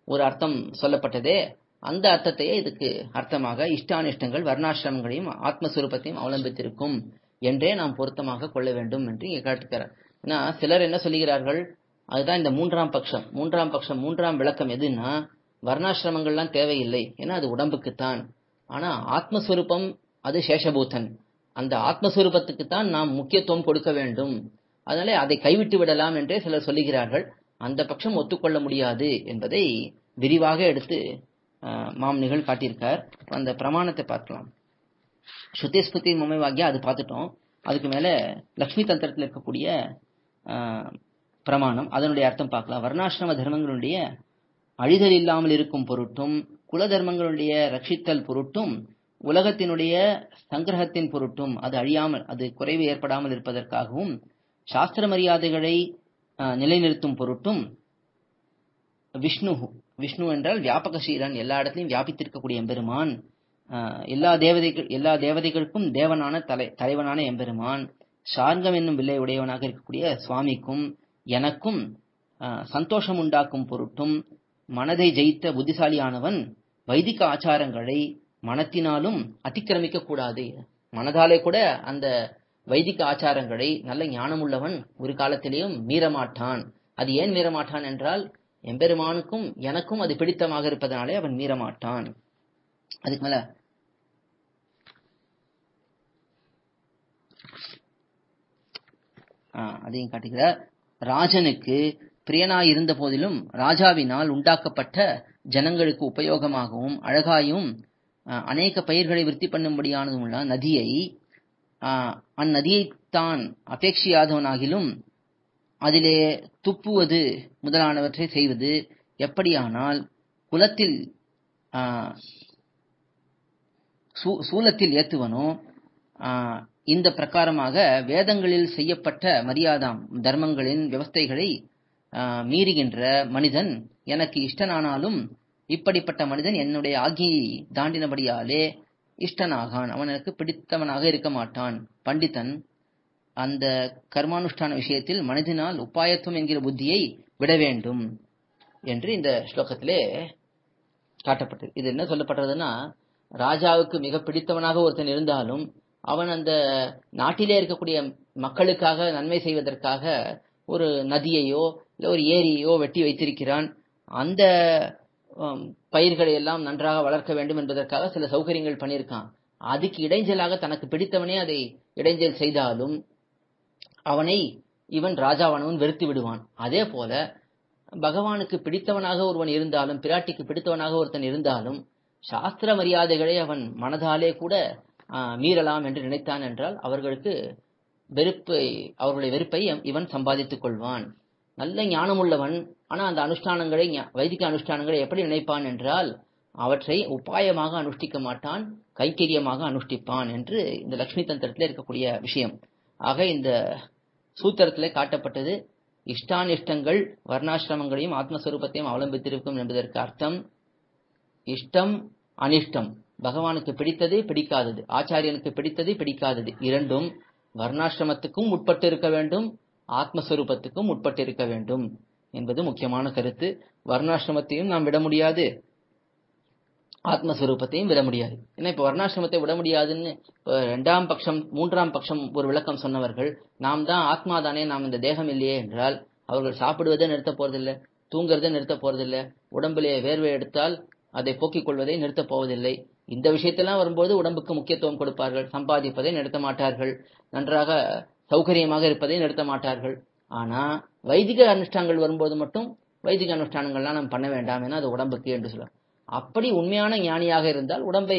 ஒரு அர்த்தம் சொல்லப்பட்டதே அந்த அர்த்தத்தையே இதுக்கு அர்த்தமாக இஷ்டானிஷ்டங்கள் வர்ணாசிரமங்களையும் ஆத்மஸ்வரூபத்தையும் அவலம்பித்திருக்கும் என்றே நாம் பொருத்தமாக கொள்ள வேண்டும் என்று இங்கே காட்டுகிறார் ஏன்னா சிலர் என்ன சொல்லுகிறார்கள் அதுதான் இந்த மூன்றாம் பட்சம் மூன்றாம் பட்சம் மூன்றாம் விளக்கம் எதுன்னா வர்ணாசிரமங்கள்லாம் தேவையில்லை ஏன்னா அது உடம்புக்குத்தான் ஆனா ஆத்மஸ்வரூபம் அது சேஷபூதன் அந்த ஆத்மஸ்வரூபத்துக்கு தான் நாம் முக்கியத்துவம் கொடுக்க வேண்டும் அதனால அதை கைவிட்டு விடலாம் என்றே சிலர் சொல்லுகிறார்கள் அந்த பட்சம் ஒத்துக்கொள்ள முடியாது என்பதை விரிவாக எடுத்து மாம்னிகள் காட்டியிருக்கார் அந்த பிரமாணத்தை பார்க்கலாம் ஸ்ருதி ஸ்மிருதி மமை வாக்கியா அது பார்த்துட்டோம் அதுக்கு மேல லக்ஷ்மி தந்திரத்தில் இருக்கக்கூடிய பிரமாணம் அதனுடைய அர்த்தம் பார்க்கலாம் வர்ணாசிரம தர்மங்களுடைய அழிதல் இல்லாமல் இருக்கும் பொருட்டும் குல தர்மங்களுடைய ரட்சித்தல் பொருட்டும் உலகத்தினுடைய சங்கிரகத்தின் பொருட்டும் அது அழியாமல் அது குறைவு ஏற்படாமல் இருப்பதற்காகவும் சாஸ்திர மரியாதைகளை நிலைநிறுத்தும் பொருட்டும் விஷ்ணு விஷ்ணு என்றால் வியாபக ஸ்ரீரன் எல்லா இடத்திலையும் வியாபித்திருக்கக்கூடிய எம்பெருமான் எல்லா தேவதைகள் எல்லா தேவதைகளுக்கும் தேவனான தலை தலைவனான எம்பெருமான் சார்கம் என்னும் வில்லை உடையவனாக இருக்கக்கூடிய சுவாமிக்கும் எனக்கும் சந்தோஷம் உண்டாக்கும் பொருட்டும் மனதை ஜெயித்த புத்திசாலியானவன் வைதிக ஆச்சாரங்களை மனத்தினாலும் அத்திக்கிரமிக்க கூடாது மனதாலே கூட அந்த வைதிக ஆச்சாரங்களை நல்ல ஞானமுள்ளவன் ஒரு காலத்திலேயும் மீறமாட்டான் அது ஏன் மீறமாட்டான் என்றால் எம்பெருமானுக்கும் எனக்கும் அது பிடித்தமாக இருப்பதனாலே அவன் மீறமாட்டான் அதுக்கு மேல அதையும் காட்டுகிறார் ராஜனுக்கு பிரியனாய் இருந்த போதிலும் ராஜாவினால் உண்டாக்கப்பட்ட ஜனங்களுக்கு உபயோகமாகவும் அழகாயும் அநேக பயிர்களை விருத்தி பண்ணும்படியானதும் உள்ள நதியை அந்நதியைத்தான் அபேட்சியாதவனாகிலும் அதிலே துப்புவது முதலானவற்றை செய்வது எப்படியானால் குலத்தில் சூலத்தில் ஏத்துவனோ இந்த பிரகாரமாக வேதங்களில் செய்யப்பட்ட மரியாதாம் தர்மங்களின் விவஸ்தைகளை மீறுகின்ற மனிதன் எனக்கு இஷ்டனானாலும் இப்படிப்பட்ட மனிதன் என்னுடைய ஆகியை தாண்டினபடியாலே இஷ்டனாகான் அவனுக்கு பிடித்தவனாக இருக்க மாட்டான் பண்டிதன் அந்த கர்மானுஷ்டான விஷயத்தில் மனிதனால் உப்பாயத்துவம் என்கிற புத்தியை விட வேண்டும் என்று இந்த ஸ்லோகத்திலே காட்டப்பட்டது இது என்ன சொல்லப்பட்டதுன்னா ராஜாவுக்கு மிக பிடித்தவனாக ஒருத்தன் இருந்தாலும் அவன் அந்த நாட்டிலே இருக்கக்கூடிய மக்களுக்காக நன்மை செய்வதற்காக ஒரு நதியையோ இல்லை ஒரு ஏரியையோ வெட்டி வைத்திருக்கிறான் அந்த பயிர்களை எல்லாம் நன்றாக வளர்க்க வேண்டும் என்பதற்காக சில சௌகரியங்கள் பண்ணியிருக்கான் அதுக்கு இடைஞ்சலாக தனக்கு பிடித்தவனே அதை இடைஞ்சல் செய்தாலும் அவனை இவன் ராஜாவானவன் வெறுத்து விடுவான் அதே போல பகவானுக்கு பிடித்தவனாக ஒருவன் இருந்தாலும் பிராட்டிக்கு பிடித்தவனாக ஒருத்தன் இருந்தாலும் சாஸ்திர மரியாதைகளை அவன் மனதாலே கூட மீறலாம் என்று நினைத்தான் என்றால் அவர்களுக்கு வெறுப்பை அவர்களுடைய வெறுப்பை இவன் சம்பாதித்துக் கொள்வான் நல்ல ஞானமுள்ளவன் ஆனா அந்த அனுஷ்டானங்களை வைதிக அனுஷ்டானங்களை எப்படி நினைப்பான் என்றால் அவற்றை உபாயமாக அனுஷ்டிக்க மாட்டான் கைக்கரியமாக அனுஷ்டிப்பான் என்று இந்த லட்சுமி தந்திரத்தில் இருக்கக்கூடிய விஷயம் ஆக இந்த சூத்திரத்திலே காட்டப்பட்டது இஷ்டானிஷ்டங்கள் வர்ணாசிரமங்களையும் ஆத்மஸ்வரூபத்தையும் அவலம்பித்திருக்கும் என்பதற்கு அர்த்தம் இஷ்டம் அனிஷ்டம் பகவானுக்கு பிடித்தது பிடிக்காதது ஆச்சாரியனுக்கு பிடித்தது பிடிக்காதது இரண்டும் வர்ணாசிரமத்துக்கும் உட்பட்டு இருக்க வேண்டும் ஆத்மஸ்வரூபத்துக்கும் உட்பட்டு இருக்க வேண்டும் என்பது முக்கியமான கருத்து வர்ணாசிரமத்தையும் நாம் விட முடியாது ஆத்மஸ்வரூபத்தையும் விட முடியாது ஏன்னா இப்ப வர்ணாசிரமத்தை விட முடியாதுன்னு இப்ப ரெண்டாம் பட்சம் மூன்றாம் பட்சம் ஒரு விளக்கம் சொன்னவர்கள் நாம் தான் ஆத்மா தானே நாம் இந்த தேகம் இல்லையே என்றால் அவர்கள் சாப்பிடுவதை நிறுத்த போறதில்லை தூங்குறதை நிறுத்த போறதில்லை உடம்பிலே வேர்வை எடுத்தால் அதை போக்கிக் கொள்வதை நிறுத்தப் போவதில்லை இந்த விஷயத்தெல்லாம் வரும்போது உடம்புக்கு முக்கியத்துவம் கொடுப்பார்கள் சம்பாதிப்பதை நிறுத்த மாட்டார்கள் நன்றாக சௌகரியமாக இருப்பதை நிறுத்த மாட்டார்கள் ஆனா வைதிக அனுஷ்டானங்கள் வரும்போது மட்டும் வைதிக அனுஷ்டானங்கள்லாம் நம்ம பண்ண வேண்டாம் என அது உடம்புக்கு என்று சொல்லுவார் அப்படி உண்மையான ஞானியாக இருந்தால் உடம்பை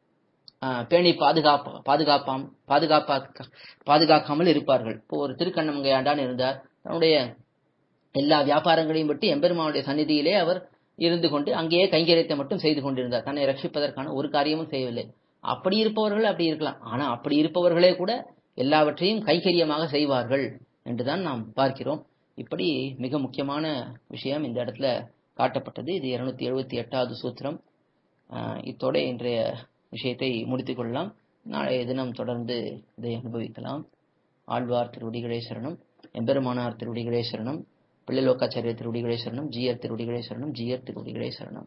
பேணி பாதுகாப்பா பாதுகாப்பாம் பாதுகாப்பா பாதுகாக்காமல் இருப்பார்கள் இப்போ ஒரு திருக்கண்ணமங்கையாண்டான் இருந்தார் தன்னுடைய எல்லா வியாபாரங்களையும் விட்டு எம்பெருமானுடைய சந்நிதியிலே அவர் இருந்து கொண்டு அங்கேயே கைங்கரியத்தை மட்டும் செய்து கொண்டிருந்தார் தன்னை ரட்சிப்பதற்கான ஒரு காரியமும் செய்யவில்லை அப்படி இருப்பவர்கள் அப்படி இருக்கலாம் ஆனா அப்படி இருப்பவர்களே கூட எல்லாவற்றையும் கைக்கரியமாக செய்வார்கள் என்றுதான் நாம் பார்க்கிறோம் இப்படி மிக முக்கியமான விஷயம் இந்த இடத்துல காட்டப்பட்டது இது இருநூத்தி எழுபத்தி எட்டாவது சூத்திரம் இத்தோட இன்றைய விஷயத்தை முடித்துக் கொள்ளலாம் நாளைய தினம் தொடர்ந்து இதை அனுபவிக்கலாம் ஆழ்வார் திருவடிகளே சரணம் எம்பெருமானார் திருவடிகளே சரணம் பிள்ளைலோக்காச்சாரிய திருவடிகளே சரணம் ஜிஆர் திருவடிகளே சரணம் ஜிஆர் திருவடிகளே சரணம்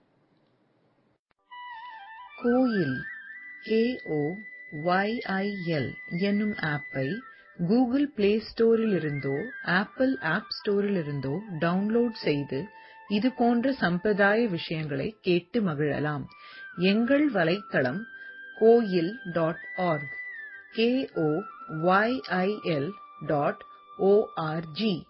கோயில் கேஓஒய்ஐஎல் என்னும் ஆப்பை கூகுள் பிளே ஸ்டோரிலிருந்தோ ஆப்பிள் ஆப் ஸ்டோரிலிருந்தோ டவுன்லோட் செய்து இது போன்ற சம்பிரதாய விஷயங்களை கேட்டு மகிழலாம் எங்கள் வலைத்தளம் Koyil dot org K O Y I L dot O R G